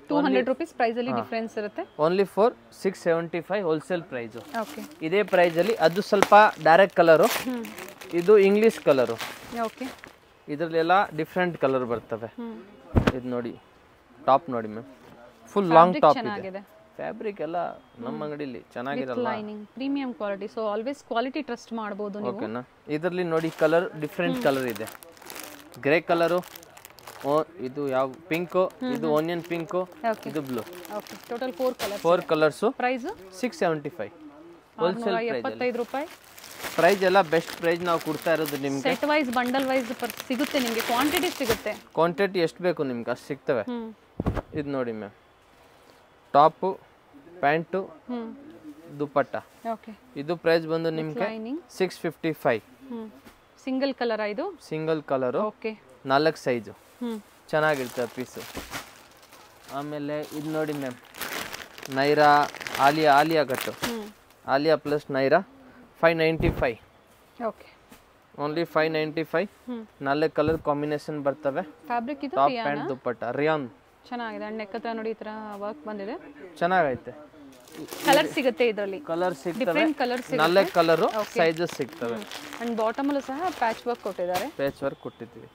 A: ಟೂ ಹಂಡ್ರೆಡ್ ರುಪೀಸ್ ಪ್ರೈಸ್ ಅಲ್ಲಿ ಡಿಫ್ರೆನ್ಸ್ ಇರುತ್ತೆ
B: only for six seventy five wholesale price
A: okay
B: ಇದೇ ಪ್ರೈಸಲ್ಲಿ ಅದು ಸ್ವಲ್ಪ ಡೈರೆಕ್ಟ್ ಕಲರು
A: ಹ್ಮ್
B: ಇದು ಇಂಗ್ಲೀಷ್ ಕಲರು
A: ಓಕೆ
B: ಇದರಲ್ಲೆಲ್ಲ ಡಿಫ್ರೆಂಟ್ ಕಲರ್ ಬರ್ತವೆ
A: ಹ್ಮ್
B: ಇದು ನೋಡಿ ಟಾಪ್ ನೋಡಿ ಮ್ಯಾಮ್ ಫುಲ್ ಲಾಂಗ್ ಟಾಪ್ ಇದೆ
A: ಚೆನ್ನಾಗಿದೆ
B: ಫ್ಯಾಬ್ರಿಕ್ ಎಲ್ಲ ನಮ್ಮ ಅಂಗಡಿಲಿ ಚೆನ್ನಾಗಿರಲ್ಲ
A: lining premium quality so always quality trust ಮಾಡ್ಬೋದು ನೀವು
B: ಓಕೆನಾ ಇದರಲ್ಲಿ ನೋಡಿ ಕಲರ್ ಡಿಫ್ರೆಂಟ್ ಕಲರ್ ಇದೆ ಗ್ರೇ ಕಲರು ಓ ಇದು ಯಾವ ಪಿಂಕು ಇದು ಓನಿಯನ್ ಪಿಂಕು
A: ಓಕೆ
B: ಇದು blue
A: okay total four colour
B: four colours
A: price
B: six seventy five wholesale price
A: ಎಪ್ಪತ್ತೈದು ರೂಪಾಯಿ
B: ಪ್ರೈಸ್ ಎಲ್ಲ ಬೆಸ್ಟ್ ಪ್ರೈಸ್ ನಾವು ಕೊಡ್ತಾ ಇರೋದು ನಿಮ್ಗೆ
A: ಸೆಟ್ ವೈಸ್ ಬಂಡಲ್ ವೈಸ್ ಸಿಗುತ್ತೆ ನಿಮಗೆ ಕ್ವಾಂಟಿಟಿ ಸಿಗುತ್ತೆ
B: ಕ್ವಾಂಟಿಟಿ ಎಷ್ಟು ಬೇಕು ನಿಮ್ಗೆ ಅಷ್ಟು ಸಿಗ್ತವೆ
A: ಹ್ಮ್
B: ಇದು ನೋಡಿ ma'am top pant
A: hmm
B: dupatta
A: okay
B: ಇದು ಪ್ರೈಸ್ ಬಂದು ನಿಮಗೆ
A: lining
B: six fifty five
A: hmm single colour ಇದು
B: ಸಿಂಗಲ್ ಕಲರು
A: ಓಕೆ
B: ನಾಲ್ಕು ಸೈಜು
A: ಹ್ಮ್
B: ಚೆನ್ನಾಗಿರ್ತದೆ ಪೀಸು ಆಮೇಲೆ ಇದು ನೋಡಿ ಮ್ಯಾಮ್ ನೈರಾ ಆಲಿಯಾ ಆಲಿಯಾ ಕಟ್ಟು
A: hmm
B: Alia plus Naira five ninety five
A: okay
B: only five ninety five
A: hmm
B: ನಾಲ್ಕು ಕಲರ್ ಕಾಂಬಿನೇಷನ್ ಬರ್ತವೆ
A: ಫ್ಯಾಬ್ರಿಕ್ ಇದು
B: top
A: rayon
B: pant dupatta rayon
A: ಚೆನ್ನಾಗಿದೆ ಅಂಡ್ ನೆಕ್ ಹತ್ರ ನೋಡಿ ಈ ತರ ವರ್ಕ್ ಬಂದಿದೆ
B: ಚೆನ್ನಾಗೈತೆ
A: ಕಲರ್ ಸಿಗುತ್ತೆ ಇದರಲ್ಲಿ
B: ಕಲರ್ ಸಿಗ್ತವೆ
A: ಡಿಫ್ರೆಂಟ್ ಕಲರ್ ಸಿಗುತ್ತೆ
B: ನಾಲ್ಕು ಕಲರು ಸೈಜಸ್ ಸಿಗ್ತವೆ
A: ಅಂಡ್ ಬಾಟಮ್ ಅಲ್ಲೂ ಸಹ ಪ್ಯಾಚ್ ವರ್ಕ್ ಕೊಟ್ಟಿದ್ದಾರೆ
B: ಪ್ಯಾಚ್ ವರ್ಕ್ ಕೊಟ್ಟಿದ್ದೀವಿ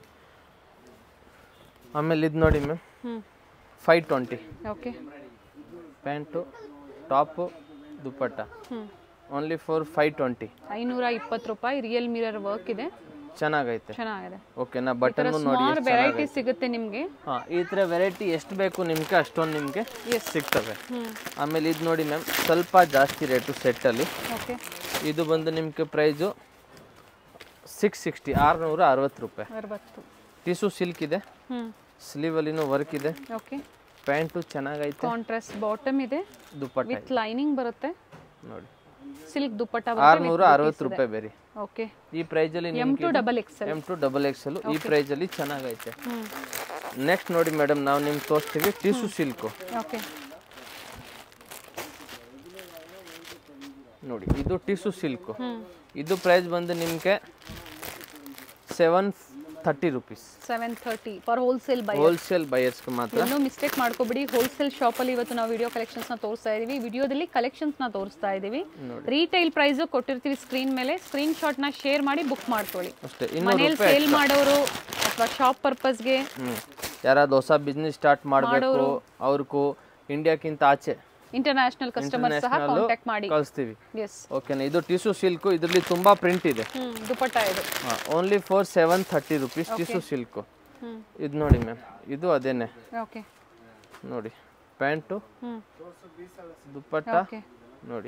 B: ಆಮೇಲೆ ಇದು ನೋಡಿ ma'am
A: hmm
B: five twenty
A: okay
B: pant top dupatta
A: hmm
B: only for five twenty
A: ಐನೂರ ಇಪ್ಪತ್ತು ರೂಪಾಯಿ ರಿಯಲ್ ಮಿರರ್ ವರ್ಕ್ ಇದೆ
B: ಚೆನ್ನಾಗೈತೆ
A: ಚೆನ್ನಾಗಿದೆ
B: ಓಕೆನಾ ಬಟನ್ ನೋಡಿ
A: ಸುಮಾರು ವೆರೈಟಿ ಸಿಗುತ್ತೆ ನಿಮಗೆ
B: ಹಾಂ ಈ ಥರ ವೆರೈಟಿ ಎಷ್ಟು ಬೇಕು ನಿಮ್ಗೆ ಅಷ್ಟೊಂದು ನಿಮಗೆ ಸಿಗ್ತವೆ
A: ಹ್ಮ್
B: ಆಮೇಲೆ ಇದು ನೋಡಿ ಮ್ಯಾಮ್ ಸ್ವಲ್ಪ ಜಾಸ್ತಿ ರೇಟು ಸೆಟ್ಟಲ್ಲಿ
A: ಓಕೆ
B: ಇದು ಬಂದು ನಿಮಗೆ ಪ್ರೈಸು ಸಿಕ್ಸ್ ಸಿಕ್ಸ್ಟಿ ಆರುನೂರ ಅರವತ್ತು ರೂಪಾಯಿ
A: ಅರವತ್ತು
B: ಟಿಸು ಸಿಲ್ಕ್ ಇದೆ
A: ಹ್ಮ್
B: ಸ್ಲೀವಲ್ಲಿನೂ ವರ್ಕ್ ಇದೆ
A: ಓಕೆ
B: ಪ್ಯಾಂಟು ಚೆನ್ನಾಗೈತೆ
A: ಕಾಂಟ್ರಾಸ್ಟ್ ಬಾಟಮ್ ಇದೆ
B: ದುಪ್ಪಟ್ಟ
A: ವಿತ್ ಲೈನಿಂಗ್ ಬರುತ್ತೆ
B: ನೋಡಿ
A: ಸಿಲ್ಕ್ ದುಪ್ಪಟ್ಟ
B: ಆರುನೂರ ಅರವತ್ತು ರೂಪಾಯಿ ಬೇರೆ
A: ಓಕೆ
B: ಈ ಪ್ರೈಸಲ್ಲಿ
A: M to double XL
B: M to double XL ಈ ಪ್ರೈಸಲ್ಲಿ ಚೆನ್ನಾಗೈತೆ
A: ಹ್ಮ್
B: ನೆಕ್ಸ್ಟ್ ನೋಡಿ ಮೇಡಮ್ ನಾವು ನಿಮ್ಗೆ ತೋರಿಸ್ತೀವಿ ಟಿಸು ಸಿಲ್ಕು
A: ಓಕೆ
B: ನೋಡಿ ಇದು ಟಿಸು ಸಿಲ್ಕು
A: ಹ್ಮ್
B: ಇದು ಪ್ರೈಸ್ ಬಂದು ನಿಮಗೆ seven thirty rupees
A: seven thirty for wholesale buy
B: wholesale ಬಯರ್ಸ್ಗೆ ಮಾತ್ರ
A: ಎಲ್ಲೂ ಮಿಸ್ಟೇಕ್ ಮಾಡ್ಕೋಬಿಡಿ ಹೋಲ್ಸೇಲ್ ಶಾಪಲ್ಲಿ ಇವತ್ತು ನಾವು ವಿಡಿಯೋ ಕಲೆಕ್ಷನ್ಸ್ ನ ತೋರಿಸ್ತಾ ಇದೀವಿ ವಿಡಿಯೋದಲ್ಲಿ ಕಲೆಕ್ಷನ್ಸ್ ನ ತೋರಿಸ್ತಾ ಇದೀವಿ ರೀಟೈಲ್ ಪ್ರೈಸ್ ಕೊಟ್ಟಿರ್ತೀವಿ ಸ್ಕ್ರೀನ್ ಮೇಲೆ ಸ್ಕ್ರೀನ್ ಶಾಟ್ ನ ಶೇರ್ ಮಾಡಿ ಬುಕ್ ಮಾಡ್ಕೊಳ್ಳಿ
B: ಅಷ್ಟೇ ಇನ್ನೂರು
A: ಮನೇಲಿ ಸೇಲ್ ಮಾಡೋರು ಅಥವಾ ಶಾಪ್ ಪರ್ಪಸ್ಗೆ
B: ಹ್ಞೂ ಯಾರಾದ್ರು ಹೊಸ ಬಿಸ್ನೆಸ್ ಸ್ಟಾರ್ಟ್ ಮಾಡಬೇಕು ಅವ್ರಿಗೂ ಇಂಡಿಯಾಕ್ಕಿಂತ ಆಚೆ
A: ಇಂಟರ್ನ್ಯಾಷನಲ್ ಕಸ್ಟಮರ್ ಸಹ ಕಾಂಟ್ಯಾಕ್ಟ್ ಮಾಡಿ
B: ಕಳಿಸ್ತೀವಿ
A: ಎಸ್
B: ಓಕೆನಾ ಇದು ಟಿಸು ಸಿಲ್ಕು ಇದರಲ್ಲಿ ತುಂಬ ಪ್ರಿಂಟ್ ಇದೆ
A: ಹ್ಮ್ ದುಪಟ್ಟ ಇದು
B: only for seven thirty rupees tissue silk
A: hmm
B: ಇದು ನೋಡಿ ಮ್ಯಾಮ್ ಇದು ಅದೇನೆ
A: ಓಕೆ
B: ನೋಡಿ ಪ್ಯಾಂಟು
A: ಹ್ಮ್
B: ದುಪ್ಪಟ್ಟ
A: ಓಕೆ
B: ನೋಡಿ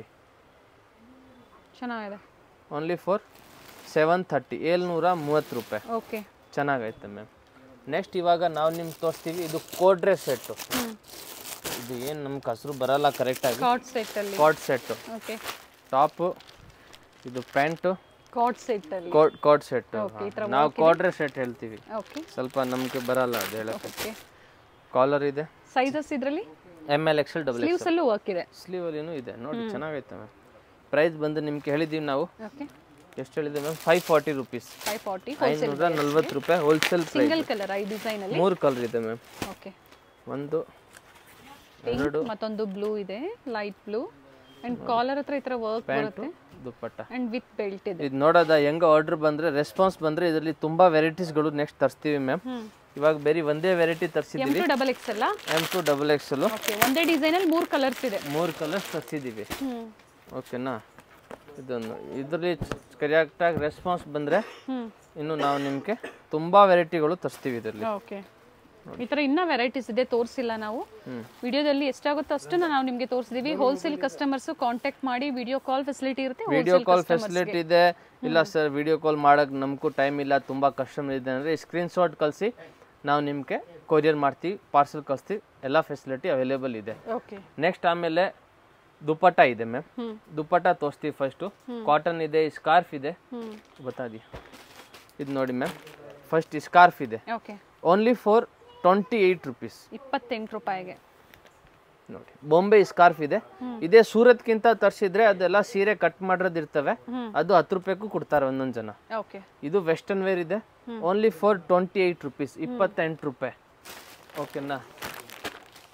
A: ಚೆನ್ನಾಗಿದೆ
B: ಓನ್ಲಿ ಫಾರ್ ಸೆವೆನ್ ಥರ್ಟಿ ಏಳ್ನೂರ ಮೂವತ್ತು ರೂಪಾಯಿ
A: ಓಕೆ
B: ಚೆನ್ನಾಗೈತೆ ಮ್ಯಾಮ್ ನೆಕ್ಸ್ಟ್ ಇವಾಗ ನಾವು ನಿಮ್ಗೆ ತೋರಿಸ್ತೀವಿ ಇದು ಕೋಡ್ರೆ ಸೆಟ್ಟು
A: ಹ್ಮ್
B: ಇದು ಏನು ನಮ್ಗೆ ಹೆಸರು ಬರಲ್ಲ ಕರೆಕ್ಟಾಗಿ
A: ಕಾರ್ಡ್ ಸೆಟ್ ಅಲ್ಲಿ
B: ಕೋಡ್ ಸೆಟ್ಟು
A: ಓಕೆ
B: ಟಾಪು ಇದು ಪ್ಯಾಂಟು
A: ಕಾರ್ಡ್ ಸೆಟ್ ಅಲ್ಲಿ
B: ಕೋಡ್ ಕೋಡ್ ಸೆಟ್ಟು
A: Okay, ಈ ತರ
B: ನಾವು ಕೋಡ್ರೆ ಸೆಟ್ ಹೇಳ್ತೀವಿ
A: ಓಕೆ
B: ಸ್ವಲ್ಪ ನಮಗೆ ಬರಲ್ಲ ಅದು ಹೇಳಕ್ಕೆ
A: ಓಕೆ
B: ಕಾಲರ್ ಇದೆ
A: ಸೈಜಸ್ ಇದ್ರಲ್ಲಿ
B: M L XL double
A: sleeves ಅಲ್ಲೂ ವರ್ಕ್ ಇದೆ
B: ಸ್ಲೀವಲ್ಲಿನೂ ಇದೆ ನೋಡಿ ಚೆನ್ನಾಗೈತೆ ಮ್ಯಾಮ್ ಪ್ರೈಸ್ ಬಂದು ನಿಮ್ಗೆ ಹೇಳಿದ್ದೀವಿ ನಾವು
A: ಓಕೆ
B: ಎಷ್ಟು ಹೇಳಿದ್ದೀವಿ ma'am five forty rupees
A: five forty
B: ಐನೂರ ನಲ್ವತ್ತು ರೂಪಾಯಿ ಹೋಲ್ಸೇಲ್ ಪ್ರೈಸ್
A: ಸಿಂಗಲ್ ಕಲರ್ ಈ ಡಿಸೈನ್ ಅಲ್ಲಿ
B: ಮೂರು ಕಲರ್ ಇದೆ ಮ್ಯಾಮ್
A: ಓಕೆ
B: ಒಂದು
A: ಪಿಂಕ್ ಮತ್ತೊಂದು ಬ್ಲೂ ಇದೆ ಲೈಟ್ ಬ್ಲೂ ಅಂಡ್ ಕಾಲರ್ ಹತ್ರ ಈ ತರ ವರ್ಕ್ ಬರುತ್ತೆ
B: ದುಪ್ಪಟ್ಟ
A: ಅಂಡ್ ವಿತ್ ಬೆಲ್ಟ್ ಇದೆ
B: ಇದು ನೋಡೋದ ಹೆಂಗ ಆರ್ಡರ್ ಬಂದ್ರೆ ರೆಸ್ಪಾನ್ಸ್ ಬಂದ್ರೆ ಇದರಲ್ಲಿ ತುಂಬಾ ವೆರೈಟೀಸ್ಗಳು ನೆಕ್ಸ್ಟ್ ತರಿಸ್ತೀವಿ ಮ್ಯಾಮ್
A: ಹ್ಮ್
B: ಇವಾಗ ಬೇರೆ ಒಂದೇ ವೆರೈಟಿ
A: ಎಮ್
B: ತರಿಸಿದ್ದೀವಿ
A: ಟು ಡಬಲ್ ಎಕ್ಸ್ ಅಲ್ಲ
B: M to double XL
A: okay ಒಂದೇ ಡಿಸೈನ್ ಅಲ್ಲಿ ಮೂರು ಕಲರ್ಸ್ ಇದೆ
B: ಮೂರು ಕಲರ್ಸ್ ತರಿಸಿದ್ದೀವಿ
A: ಹ್ಮ್
B: ಓಕೆನಾ ಇದೊಂದು ಇದರಲ್ಲಿ ಕರೆಕ್ಟಾಗಿ ರೆಸ್ಪಾನ್ಸ್ ಬಂದರೆ
A: ಹ್ಮ್
B: ಇನ್ನು ನಾವು ನಿಮಗೆ ತುಂಬ ವೆರೈಟಿಗಳು ತರಿಸ್ತೀವಿ ಇದರಲ್ಲಿ
A: ಓಕೆ ಈ ತರ ಇನ್ನ ವೆರೈಟೀಸ್ ಇದೆ ತೋರಿಸಿಲ್ಲ ನಾವು ವಿಡಿಯೋದಲ್ಲಿ ಎಷ್ಟಾಗುತ್ತೋ ಅಷ್ಟನ್ನ ನಾವು ನಿಮಗೆ ತೋರಿಸಿದೀವಿ ಹೋಲ್ಸೇಲ್ ಕಸ್ಟಮರ್ಸ್ ಕಾಂಟ್ಯಾಕ್ಟ್ ಮಾಡಿ ವಿಡಿಯೋ ಕಾಲ್ ಫೆಸಿಲಿಟಿ ಇರುತ್ತೆ
B: ವಿಡಿಯೋ ಕಾಲ್ ಫೆಸಿಲಿಟಿ ಇದೆ ಇಲ್ಲ ಸರ್ ವಿಡಿಯೋ ಕಾಲ್ ಮಾಡೋಕೆ ನಮಗೂ ಟೈಮ್ ಇಲ್ಲ ತುಂಬ ಕಸ್ಟಮರ್ ಇದೆ ಅಂದರೆ ಸ್ಕ್ರೀನ್ ಶಾಟ್ ಕಳಿಸಿ ನಾವು ನಿಮಗೆ ಕೊರಿಯರ್ ಮಾಡ್ತೀವಿ ಪಾರ್ಸಲ್ ಕಳಿಸ್ತೀವಿ ಎಲ್ಲ ಫೆಸಿಲಿಟಿ ಅವೈಲೇಬಲ್ ಇದೆ
A: ಓಕೆ
B: ನೆಕ್ಸ್ಟ್ ಆಮೇಲೆ ದುಪ್ಪಟ್ಟ ಇದೆ ಮ್ಯಾಮ್
A: ಹ್ಮ್
B: ದುಪ್ಪಟ್ಟ ತೋರಿಸ್ತೀವಿ ಫಸ್ಟು ಕಾಟನ್ ಇದೆ ಸ್ಕಾರ್ಫ್ ಇದೆ
A: ಹ್ಮ್
B: ಗೊತ್ತಾದಿ ಇದು ನೋಡಿ ಮ್ಯಾಮ್ ಫಸ್ಟ್ ಸ್ಕಾರ್ಫ್ ಇದೆ
A: okay
B: only for twenty eight rupees
A: ಇಪ್ಪತ್ತೆಂಟು ರೂಪಾಯಿಗೆ
B: ನೋಡಿ ಬಾಂಬೆ ಸ್ಕಾರ್ಫ್ ಇದೆ ಇದೇ ಸೂರತ್ಗಿಂತ ತರಿಸಿದ್ರೆ ಅದೆಲ್ಲ ಸೀರೆ ಕಟ್ ಮಾಡಿರೋದು ಇರ್ತವೆ
A: ಹ್ಮ್.
B: ಅದು ಹತ್ತು ರೂಪಾಯಿಗೂ ಕೊಡ್ತಾರೆ ಒಂದೊಂದು ಜನ
A: ಓಕೆ
B: ಇದು ವೆಸ್ಟರ್ನ್ ವೇರ್ ಇದೆ only for twenty eight rupees ಇಪ್ಪತ್ತೆಂಟು ರೂಪಾಯಿ ಓಕೆನಾ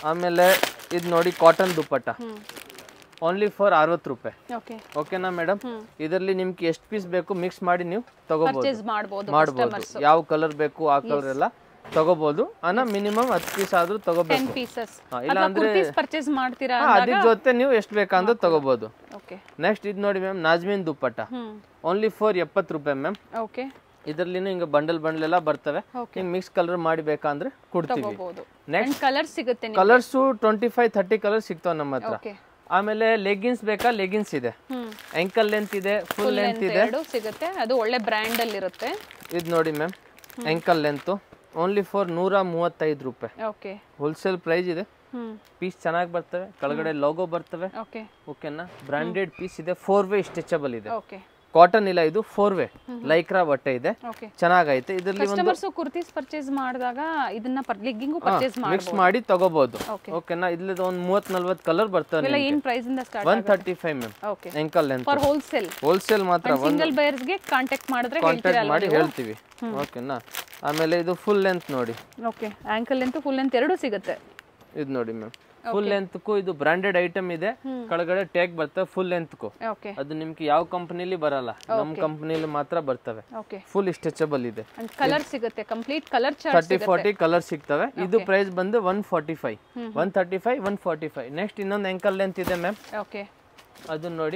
B: ಆಮೇಲೆ ಇದು ನೋಡಿ cotton dupatta
A: hmm
B: only for ಅರವತ್ತು ರೂಪಾಯಿ
A: ಓಕೆ
B: ಓಕೆನಾ ಮೇಡಮ್ ಇದರಲ್ಲಿ ನಿಮ್ಗೆ ಎಷ್ಟು ಪೀಸ್ ಬೇಕು ಮಿಕ್ಸ್ ಮಾಡಿ ನೀವು ತಗೋಬಹುದು
A: ಪರ್ಚೇಸ್ ಮಾಡ್ಬೋದು
B: ಮಾಡ್ಬೋದು ಯಾವ ಕಲರ್ ಬೇಕು ಆ ಕಲರ್ ಎಲ್ಲ ತಗೋಬಹುದು ಅನ್ನ ಮಿನಿಮಮ್ ಹತ್ತು ಪೀಸ್ ಆದ್ರೂ
A: ಟೆನ್
B: ತಗೋಬೇಕು
A: ಪೀಸಸ್
B: ಹಾ, ಇಲ್ಲ ಅಂದ್ರೆ
A: ಕುರ್ತೀಸ್ ಪರ್ಚೇಸ್ ಮಾಡ್ತೀರಾ
B: ಹಾ, ಅದ್ರ ಜೊತೆ ನೀವು ಎಷ್ಟು ಬೇಕಂದ್ರೆ ತಗೋಬಹುದು
A: ಓಕೆ
B: ನೆಕ್ಸ್ಟ್ ಇದು ನೋಡಿ ma'am Nazmeen dupatta
A: hmm
B: only for ಎಪ್ಪತ್ತು ರೂಪಾಯಿ ಮ್ಯಾಮ್
A: ಓಕೆ
B: ಇದರಲ್ಲಿನೂ ಹಿಂಗೆ ಬಂಡಲ್ ಬಂಡಲ್ ಎಲ್ಲ ಬರ್ತವೆ
A: Okay.
B: ನಿಮ್ಗೆ ಮಿಕ್ಸ್ ಕಲರ್ ಮಾಡಿ ಬೇಕಂದ್ರೆ ಕೊಡ್ತೀವಿ
A: ತಗೋಬಹುದು
B: Next.
A: ಅಂಡ್ ಕಲರ್ ಸಿಗುತ್ತೆ ನಿಮ್ಗೆ
B: colours twenty five thirty colour ಸಿಗ್ತಾವ ನಮ್ಮ ಹತ್ರ
A: ಓಕೆ
B: ಆಮೇಲೆ ಲೆಗಿನ್ಸ್ ಬೇಕಾ ಲೆಗಿನ್ಸ್ ಇದೆ
A: ಹ್ಮ್
B: ಎಂಕಲ್ ಲೆಂತ್ ಇದೆ ಫುಲ್ ಲೆಂತ್
A: ಲೆಂತ್
B: ಇದೆ
A: ಎರಡು ಸಿಗುತ್ತೆ ಅದು ಒಳ್ಳೆ ಬ್ರ್ಯಾಂಡ್ ಅಲ್ಲಿ ಇರುತ್ತೆ
B: ಇದು ನೋಡಿ ma'am ankle length only for ನೂರ ಮೂವತ್ತೈದು ರೂಪಾಯಿ
A: ಓಕೆ
B: ಹೋಲ್ಸೇಲ್ ಪ್ರೈಸ್ ಇದೆ
A: ಹ್ಮ್
B: ಪೀಸ್ ಚೆನ್ನಾಗಿ ಬರ್ತವೆ ಕೆಳಗಡೆ ಲೋಗೋ ಬರ್ತವೆ
A: ಓಕೆ
B: ಓಕೆನಾ ಬ್ರಾಂಡೆಡ್ ಪೀಸ್ ಇದೆ ಫೋರ್ ವೇ ಸ್ಟ್ರೆಚಬಲ್ ಇದೆ
A: ಓಕೆ
B: ಕಾಟನ್ ಇಲ್ಲ ಇದು ಫೋರ್ ವೇ ಲೈಕ್ರಾ ಬಟ್ಟೆ ಇದೆ
A: ಓಕೆ
B: ಚೆನ್ನಾಗೈತೆ ಇದರಲ್ಲಿ ಒಂದು
A: ಕಸ್ಟಮರ್ಸ್ ಕುರ್ತೀಸ್ ಪರ್ಚೇಸ್ ಮಾಡಿದಾಗ ಇದನ್ನ ಲೆಗ್ಗಿಂಗು ಪರ್ಚೇಸ್
B: ಮಿಕ್ಸ್
A: ಮಾಡಬಹುದು
B: ಮಾಡಿ ತಗೋಬಹುದು
A: Okay.
B: ಓಕೆನಾ ಇಲ್ಲದ ಒಂದು ಮೂವತ್ ನಲ್ವತ್ತು ಕಲರ್ ಬರ್ತವೆ
A: ಎಲ್ಲ ಏನ್ ಪ್ರೈಸ್ ಇಂದ start
B: one thirty five ma'am
A: okay
B: ankle length
A: for wholesale
B: wholesale ಮಾತ್ರ
A: ಸಿಂಗಲ್ ಬಯರ್ಸ್ ಗೆ ಕಾಂಟ್ಯಾಕ್ಟ್ ಮಾಡಿದ್ರೆ
B: ಕಾಂಟ್ಯಾಕ್ಟ್
A: ಹೇಳ್ತೀರಲ್ಲ
B: ಮಾಡಿ ಹೇಳ್ತೀವಿ ಓಕೆನಾ ಆಮೇಲೆ ಇದು ಫುಲ್ ಲೆಂತ್ ನೋಡಿ
A: okay ankle length full length ಎರಡು ಸಿಗುತ್ತೆ
B: ಇದು ನೋಡಿ ಮ್ಯಾಮ್ ಫುಲ್ ಲೆಂತ್ಗೂ ಇದು ಬ್ರಾಂಡೆಡ್ ಐಟಮ್ ಇದೆ ಕೆಳಗಡೆ ಟ್ಯಾಗ್ ಬರ್ತವೆ ಫುಲ್ ಲೆಂತ್ಗೂ
A: ಓಕೆ
B: ಅದು ನಿಮ್ಗೆ ಯಾವ ಕಂಪನಿಲಿ ಬರಲ್ಲ ನಮ್ಮ ಕಂಪನಿಲಿ ಮಾತ್ರ ಬರ್ತವೆ
A: ಓಕೆ
B: ಫುಲ್ ಸ್ಟ್ರೆಚಬಲ್ ಇದೆ
A: ಅಂಡ್ ಕಲರ್ ಸಿಗುತ್ತೆ complete colour chart
B: thirty forty colour ಸಿಗ್ತವೆ ಇದು ಪ್ರೈಸ್ ಬಂದು one forty five one thirty five one forty five next ಇನ್ನೊಂದು ಎಂಕಲ್ ಲೆಂತ್ ಇದೆ ಮ್ಯಾಮ್
A: ಓಕೆ
B: ಅದನ್ನ ನೋಡಿ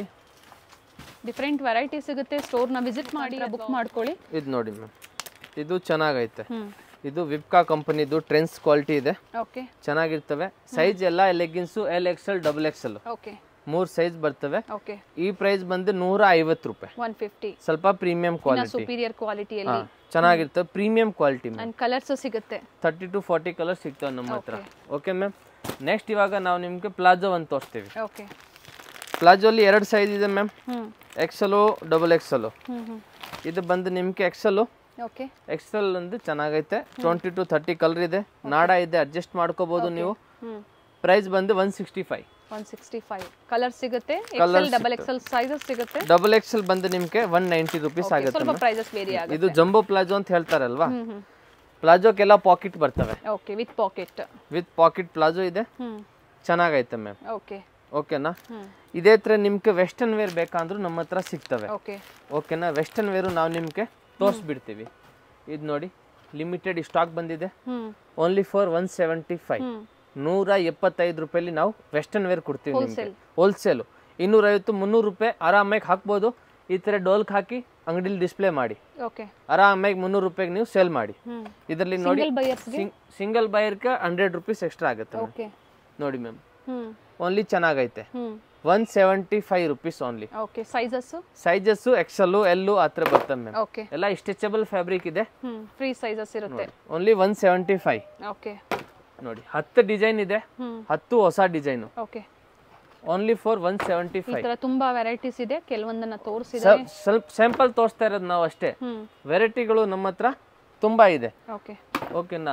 A: ಡಿಫ್ರೆಂಟ್ ವೆರೈಟಿ ಸಿಗುತ್ತೆ ಸ್ಟೋರ್ನ ವಿಸಿಟ್ ಮಾಡಿ ಬುಕ್ ಮಾಡ್ಕೊಳ್ಳಿ
B: ಇದು ನೋಡಿ ಮ್ಯಾಮ್ ಇದು ಚೆನ್ನಾಗೈತೆ
A: ಹ್ಮ್
B: ಇದು ವಿಪ್ಕಾ ಕಂಪನಿದು ಟ್ರೆಂಡ್ಸ್ ಕ್ವಾಲಿಟಿ ಇದೆ
A: ಓಕೆ
B: ಚೆನ್ನಾಗಿರ್ತವೆ ಸೈಜ್ ಎಲ್ಲ leggings L XL double XL
A: okay
B: ಮೂರು ಸೈಜ್ ಬರ್ತವೆ
A: ಓಕೆ
B: ಈ ಪ್ರೈಸ್ ಬಂದು ನೂರ ಐವತ್ತು ರೂಪಾಯಿ
A: ಒನ್ ಫಿಫ್ಟಿ
B: ಸ್ವಲ್ಪ ಪ್ರೀಮಿಯಂ ಕ್ವಾಲಿಟಿ
A: ಸುಪೀರಿಯರ್ ಕ್ವಾಲಿಟಿಯಲ್ಲಿ
B: ಚೆನ್ನಾಗಿರ್ತವೆ premium quality ma'am
A: and colours ಸಿಗುತ್ತೆ
B: ತರ್ಟಿ ಟು ಫಾರ್ಟಿ ಕಲರ್ ಸಿಗ್ತವೆ ನಮ್ಮ ಹತ್ರ ಓಕೆ ಮ್ಯಾಮ್ ನೆಕ್ಸ್ಟ್ ಇವಾಗ ನಾವು ನಿಮಗೆ ಪ್ಲಾಜೋ ಒಂದು ತೋರಿಸ್ತೀವಿ
A: ಓಕೆ
B: ಪ್ಲಾಜೋಲಿ ಎರಡು ಸೈಜ್ ಇದೆ ಮ್ಯಾಮ್
A: ಹ್ಮ್
B: ಎಕ್ಸಲು ಡಬಲ್ ಎಕ್ಸಲು
A: ಹ್ಮ್ ಹ್ಮ್
B: ಇದು ಬಂದು ನಿಮಗೆ ಎಕ್ಸಲು
A: ಓಕೆ
B: ಎಕ್ಸೆಲ್ ಒಂದು ಚೆನ್ನಾಗೈತೆ ಟ್ವೆಂಟಿ ಟು ತರ್ಟಿ ಕಲರ್ ಇದೆ ನಾಡ ಇದೆ ಅಡ್ಜಸ್ಟ್ ಮಾಡ್ಕೋಬಹುದು ನೀವು
A: ಹ್ಮ್
B: ಪ್ರೈಸ್ ಬಂದು one sixty five
A: one sixty five colour ಸಿಗುತ್ತೆ ಎಕ್ಸೆಲ್ ಡಬಲ್ ಎಕ್ಸೆಲ್ ಸೈಜಸ್ ಸಿಗುತ್ತೆ
B: ಡಬಲ್ ಎಕ್ಸೆಲ್ ಬಂದು ನಿಮಗೆ ಒನ್ ನೈಂಟಿ ರುಪೀಸ್ ಆಗುತ್ತೆ
A: ಸ್ವಲ್ಪ ಪ್ರೈಸಸ್ ವೇರಿ ಆಗುತ್ತೆ
B: ಇದು ಜಂಬೋ ಪ್ಲಾಜೋ ಅಂತ ಹೇಳ್ತಾರಲ್ವಾ
A: ಹ್ಮ್ ಹ್ಮ್
B: ಪ್ಲಾಜೋಕ್ಕೆಲ್ಲ ಪಾಕೆಟ್ ಬರ್ತವೆ
A: okay with pocket
B: with pocket palazzo ಇದೆ
A: ಹ್ಮ್
B: ಚೆನ್ನಾಗೈತೆ ಮ್ಯಾಮ್
A: ಓಕೆ
B: ಓಕೆನಾ
A: ಹ್ಮ್
B: ಇದೇ ಥರ ನಿಮ್ಗೆ ವೆಸ್ಟರ್ನ್ ವೇರ್ ಬೇಕಂದ್ರೂ ನಮ್ಮ ಹತ್ರ ಸಿಗ್ತವೆ
A: ಓಕೆ
B: ಓಕೆನಾ ವೆಸ್ಟರ್ನ್ ವೇರು ನಾವು ನಿಮಗೆ ತೋರಿಸ್ಬಿಡ್ತೀವಿ ಇದು ನೋಡಿ ಲಿಮಿಟೆಡ್ ಸ್ಟಾಕ್ ಬಂದಿದೆ
A: hmm
B: only for one seventy five
A: hmm
B: ನೂರ ಎಪ್ಪತ್ತೈದು ರೂಪಾಯಲ್ಲಿ ನಾವು ವೆಸ್ಟರ್ನ್ ವೇರ್ ಕೊಡ್ತೀವಿ ನಿಮಗೆ ಹೋಲ್ಸೇಲು ಇನ್ನೂರೈವತ್ತು ಮುನ್ನೂರು ರೂಪಾಯಿ ಆರಾಮಾಗಿ ಹಾಕ್ಬೋದು ಈ ಥರ ಡೋಲ್ಕ್ ಹಾಕಿ ಅಂಗಡಿಲಿ ಡಿಸ್ಪ್ಲೇ ಮಾಡಿ
A: ಓಕೆ
B: ಆರಾಮಾಗಿ ಮುನ್ನೂರು ರೂಪಾಯಿಗೆ ನೀವು ಸೇಲ್ ಮಾಡಿ
A: ಹ್ಮ್
B: ಇದರಲ್ಲಿ ನೋಡಿ
A: ಸಿಂಗಲ್ ಬಯರ್ಸ್ಗೆ
B: ಸಿಂಗಲ್ ಬೈರ್ಗೆ ಹಂಡ್ರೆಡ್ ರುಪೀಸ್ ಎಕ್ಸ್ಟ್ರಾ ಆಗುತ್ತೆ ma'am.
A: ಓಕೆ
B: ನೋಡಿ ಮ್ಯಾಮ್
A: ಹ್ಮ್
B: ಓನ್ಲಿ ಚೆನ್ನಾಗೈತೆ
A: hmm
B: one seventy five rupees only
A: okay sizes
B: sizes XL L ಆ ಥರ ಬರ್ತವೆ ಮ್ಯಾಮ್
A: ಓಕೆ
B: ಎಲ್ಲ ಸ್ಟ್ರೆಚಬಲ್ ಫ್ಯಾಬ್ರಿಕ್ ಇದೆ
A: ಹ್ಮ್ ಫ್ರೀ ಸೈಜಸ್ ಇರುತ್ತೆ
B: only one seventy five
A: okay
B: ನೋಡಿ ಹತ್ತು ಡಿಸೈನ್ ಇದೆ
A: ಹ್ಮ್
B: ಹತ್ತು ಹೊಸ design
A: okay
B: only for one seventy
A: ಈ
B: ಫೈವ್
A: ತರ ತುಂಬಾ ವೆರೈಟೀಸ್ ಇದೆ ಕೆಲವೊಂದನ್ನ ತೋರಿಸಿದೆ
B: ಸ್ವಲ್ಪ ಸ್ಯಾಂಪಲ್ ತೋರಿಸ್ತಾ ಇರೋದು ನಾವು ಅಷ್ಟೇ
A: ಹ್ಮ್
B: ವೆರೈಟಿಗಳು ನಮ್ಮ ಹತ್ರ ತುಂಬಾ ಇದೆ
A: ಓಕೆ
B: ಓಕೆನಾ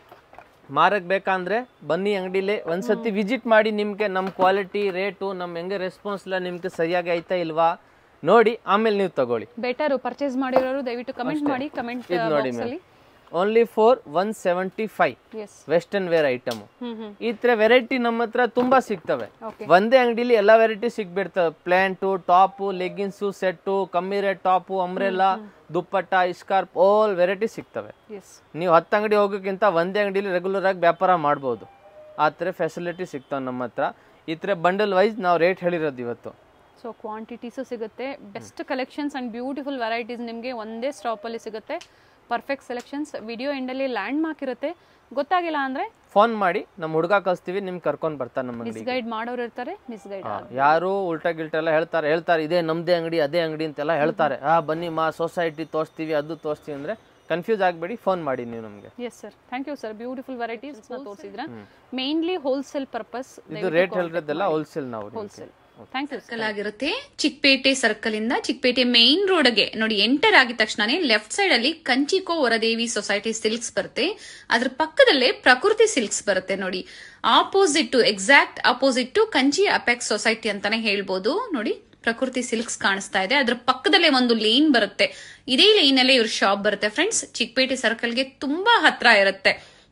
B: ಮಾರಕ್ ಬೇಕಂದ್ರೆ ಬನ್ನಿ ಅಂಗಡಿಲಿ ಒಂದ್ಸತಿ ವಿಸಿಟ್ ಮಾಡಿ ನಿಮ್ಗೆ ನಮ್ಮ ಕ್ವಾಲಿಟಿ ರೇಟು ನಮ್ಮ ಹೆಂಗೆ ರೆಸ್ಪಾನ್ಸ್ ಎಲ್ಲ ನಿಮ್ಗೆ ಸರಿಯಾಗಿ ಆಯ್ತಾ ಇಲ್ವಾ ನೋಡಿ ಆಮೇಲೆ ನೀವು ತಗೊಳ್ಳಿ
A: ಬೆಟರ್ ಪರ್ಚೇಸ್ ಮಾಡಿರೋರು ದಯವಿಟ್ಟು ಕಮೆಂಟ್ ಮಾಡಿ ಕಮೆಂಟ್
B: ಇದು ನೋಡಿ
A: ಬಾಕ್ಸ್ ಅಲ್ಲಿ
B: only for one seventy five
A: yes
B: western wear item
A: hmm hmm
B: ಈ ತರ ವೆರೈಟಿ ನಮ್ಮ ಹತ್ರ ತುಂಬಾ ಸಿಗ್ತವೆ
A: ಓಕೆ
B: ಒಂದೇ ಅಂಗಡಿಲಿ ಎಲ್ಲಾ ವೆರೈಟಿ ಸಿಗ್ಬಿಡ್ತವೆ ಪ್ಲಾಂಟು ಟಾಪು ಲೆಗ್ಗಿನ್ಸು ಸೆಟ್ಟು ಕಮ್ಮಿ rate top umbrella dupatta scarf all variety ಸಿಗ್ತವೆ
A: ಎಸ್
B: ನೀವು ಹತ್ತು ಅಂಗಡಿ ಹೋಗೋಕ್ಕಿಂತ ಒಂದೇ ಅಂಗಡಿಲಿ ರೆಗ್ಯುಲರ್ ಆಗಿ ವ್ಯಾಪಾರ ಮಾಡ್ಬೋದು ಆ ಥರ ಫೆಸಿಲಿಟಿ ಸಿಗ್ತಾವೆ ನಮ್ಮ ಹತ್ರ ಈ ಥರ ಬಂಡಲ್ ವೈಸ್ ನಾವು ರೇಟ್ ಹೇಳಿರೋದು ಇವತ್ತು
A: ಸೊ ಕ್ವಾಂಟಿಟೀಸು ಸಿಗುತ್ತೆ best collections and beautiful varieties ನಿಮಗೆ ಒಂದೇ ಸ್ಟಾಪಲ್ಲಿ ಸಿಗುತ್ತೆ ಪರ್ಫೆಕ್ಟ್ ಸೆಲೆಕ್ಷನ್ಸ್ ವಿಡಿಯೋ ಎಂಡಲ್ಲಿ ಲ್ಯಾಂಡ್ ಮಾರ್ಕ್ ಇರುತ್ತೆ ಗೊತ್ತಾಗಿಲ್ಲ ಅಂದ್ರೆ
B: ಫೋನ್ ಮಾಡಿ ನಮ್ಮ ಹುಡುಗ ಕಳಿಸ್ತೀವಿ ನಿಮ್ಗೆ ಕರ್ಕೊಂಡು ಬರ್ತಾರೆ ನಮ್ಮ ಅಂಗಡಿ
A: ಮಿಸ್ಗೈಡ್ ಮಾಡೋರು ಇರ್ತಾರೆ ಮಿಸ್ಗೈಡ್
B: ಯಾರು ಉಲ್ಟಾ ಗಿಲ್ಟಾ ಎಲ್ಲ ಹೇಳ್ತಾರೆ ಹೇಳ್ತಾರೆ ಇದೇ ನಮ್ದೇ ಅಂಗಡಿ ಅದೇ ಅಂಗಡಿ ಅಂತೆಲ್ಲ ಹೇಳ್ತಾರೆ ಆ ಬನ್ನಿ ಮಾ ಸೊಸೈಟಿ ತೋರಿಸ್ತೀವಿ ಅದು ತೋರಿಸ್ತೀವಿ ಅಂದರೆ ಕನ್ಫ್ಯೂಸ್ ಆಗಬೇಡಿ ಫೋನ್ ಮಾಡಿ ನೀವು ನಮಗೆ
A: yes sir thank you sir beautiful varieties ತೋರಿಸಿದ್ರ ಮೇನ್ಲಿ ಹೋಲ್ಸೇಲ್ ಪರ್ಪಸ್
B: ಇದು ರೇಟ್ ಹೇಳಿರೋದೆಲ್ಲ ಹೋಲ್ಸೇಲ್ ನಾವು ನಿಮ್ಗೆ.
A: ಹೋಲ್ಸೇಲ್ ಥ್ಯಾಂಕ್ ಯು
C: ಸರ್ಕಲ್ ಆಗಿರುತ್ತೆ ಚಿಕ್ಕಪೇಟೆ ಸರ್ಕಲ್ ಇಂದ ಚಿಕ್ಕಪೇಟೆ ಮೇನ್ ರೋಡ್ಗೆ ನೋಡಿ ಎಂಟರ್ ಆಗಿದ ತಕ್ಷಣನೇ ಲೆಫ್ಟ್ ಸೈಡ್ ಅಲ್ಲಿ ಕಂಚಿಕೋ ವರದೇವಿ ಸೊಸೈಟಿ ಸಿಲ್ಕ್ಸ್ ಬರುತ್ತೆ ಅದ್ರ ಪಕ್ಕದಲ್ಲೇ ಪ್ರಕೃತಿ ಸಿಲ್ಕ್ಸ್ ಬರುತ್ತೆ ನೋಡಿ opposite exact opposite Kanchi apex society ಅಂತಾನೆ ಹೇಳ್ಬೋದು ನೋಡಿ ಪ್ರಕೃತಿ ಸಿಲ್ಕ್ಸ್ ಕಾಣಿಸ್ತಾ ಇದೆ ಅದ್ರ ಪಕ್ಕದಲ್ಲೇ ಒಂದು ಲೇನ್ ಬರುತ್ತೆ ಇದೇ ಲೈನ್ ಅಲ್ಲೇ ಇವ್ರ ಶಾಪ್ ಬರುತ್ತೆ ಫ್ರೆಂಡ್ಸ್ ಚಿಕ್ಕಪೇಟೆ ಸರ್ಕಲ್ಗೆ ತುಂಬಾ ಹತ್ರ ಇರುತ್ತೆ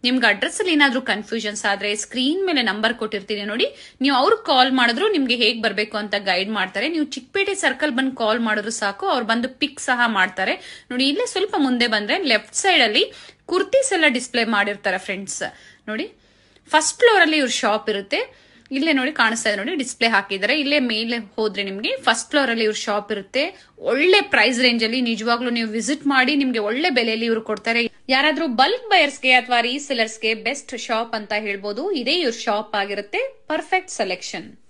C: ನಿಮ್ಗೆ ಅಡ್ರೆಸ್ ಅಲ್ಲಿ ಏನಾದ್ರೂ ಕನ್ಫ್ಯೂಷನ್ಸ್ ಆದ್ರೆ ಸ್ಕ್ರೀನ್ ಮೇಲೆ ನಂಬರ್ ಕೊಟ್ಟಿರ್ತೀನಿ ನೋಡಿ ನೀವು ಅವ್ರಿಗೆ ಕಾಲ್ ಮಾಡಿದ್ರು ನಿಮ್ಗೆ ಹೇಗ್ ಬರ್ಬೇಕು ಅಂತ ಗೈಡ್ ಮಾಡ್ತಾರೆ ನೀವು ಚಿಕ್ಕಪೇಟೆ ಸರ್ಕಲ್ ಬಂದು ಕಾಲ್ ಮಾಡಿದ್ರು ಸಾಕು ಅವ್ರು ಬಂದು ಪಿಕ್ ಸಹ ಮಾಡ್ತಾರೆ ನೋಡಿ ಇಲ್ಲೇ ಸ್ವಲ್ಪ ಮುಂದೆ ಬಂದ್ರೆ ಲೆಫ್ಟ್ ಸೈಡ್ ಅಲ್ಲಿ ಕುರ್ತೀಸ್ ಎಲ್ಲ ಡಿಸ್ಪ್ಲೇ ಮಾಡಿರ್ತಾರೆ ಫ್ರೆಂಡ್ಸ್ ನೋಡಿ ಫಸ್ಟ್ ಫ್ಲೋರ್ ಅಲ್ಲಿ ಇವ್ರ ಶಾಪ್ ಇರುತ್ತೆ ಇಲ್ಲೇ ನೋಡಿ ಕಾಣಿಸ್ತಾ ಇದೆ ನೋಡಿ ಡಿಸ್ಪ್ಲೇ ಹಾಕಿದ್ದಾರೆ ಇಲ್ಲೇ ಮೇಲೆ ಹೋದ್ರೆ ನಿಮ್ಗೆ ಫಸ್ಟ್ ಫ್ಲೋರ್ ಅಲ್ಲಿ ಇವ್ರ ಶಾಪ್ ಇರುತ್ತೆ ಒಳ್ಳೆ ಪ್ರೈಸ್ ರೇಂಜ್ ಅಲ್ಲಿ ನಿಜವಾಗ್ಲೂ ನೀವು ವಿಸಿಟ್ ಮಾಡಿ ನಿಮ್ಗೆ ಒಳ್ಳೆ ಬೆಲೆಯಲ್ಲಿ ಇವ್ರು ಕೊಡ್ತಾರೆ ಯಾರಾದ್ರೂ ಬಲ್ಕ್ ಬಯರ್ಸ್ಗೆ ಅಥವಾ ರೀಸೆಲರ್ಸ್ಗೆ ಬೆಸ್ಟ್ ಶಾಪ್ ಅಂತ ಹೇಳ್ಬೋದು ಇದೇ ಇವ್ರ ಶಾಪ್ ಆಗಿರುತ್ತೆ ಪರ್ಫೆಕ್ಟ್ ಸೆಲೆಕ್ಷನ್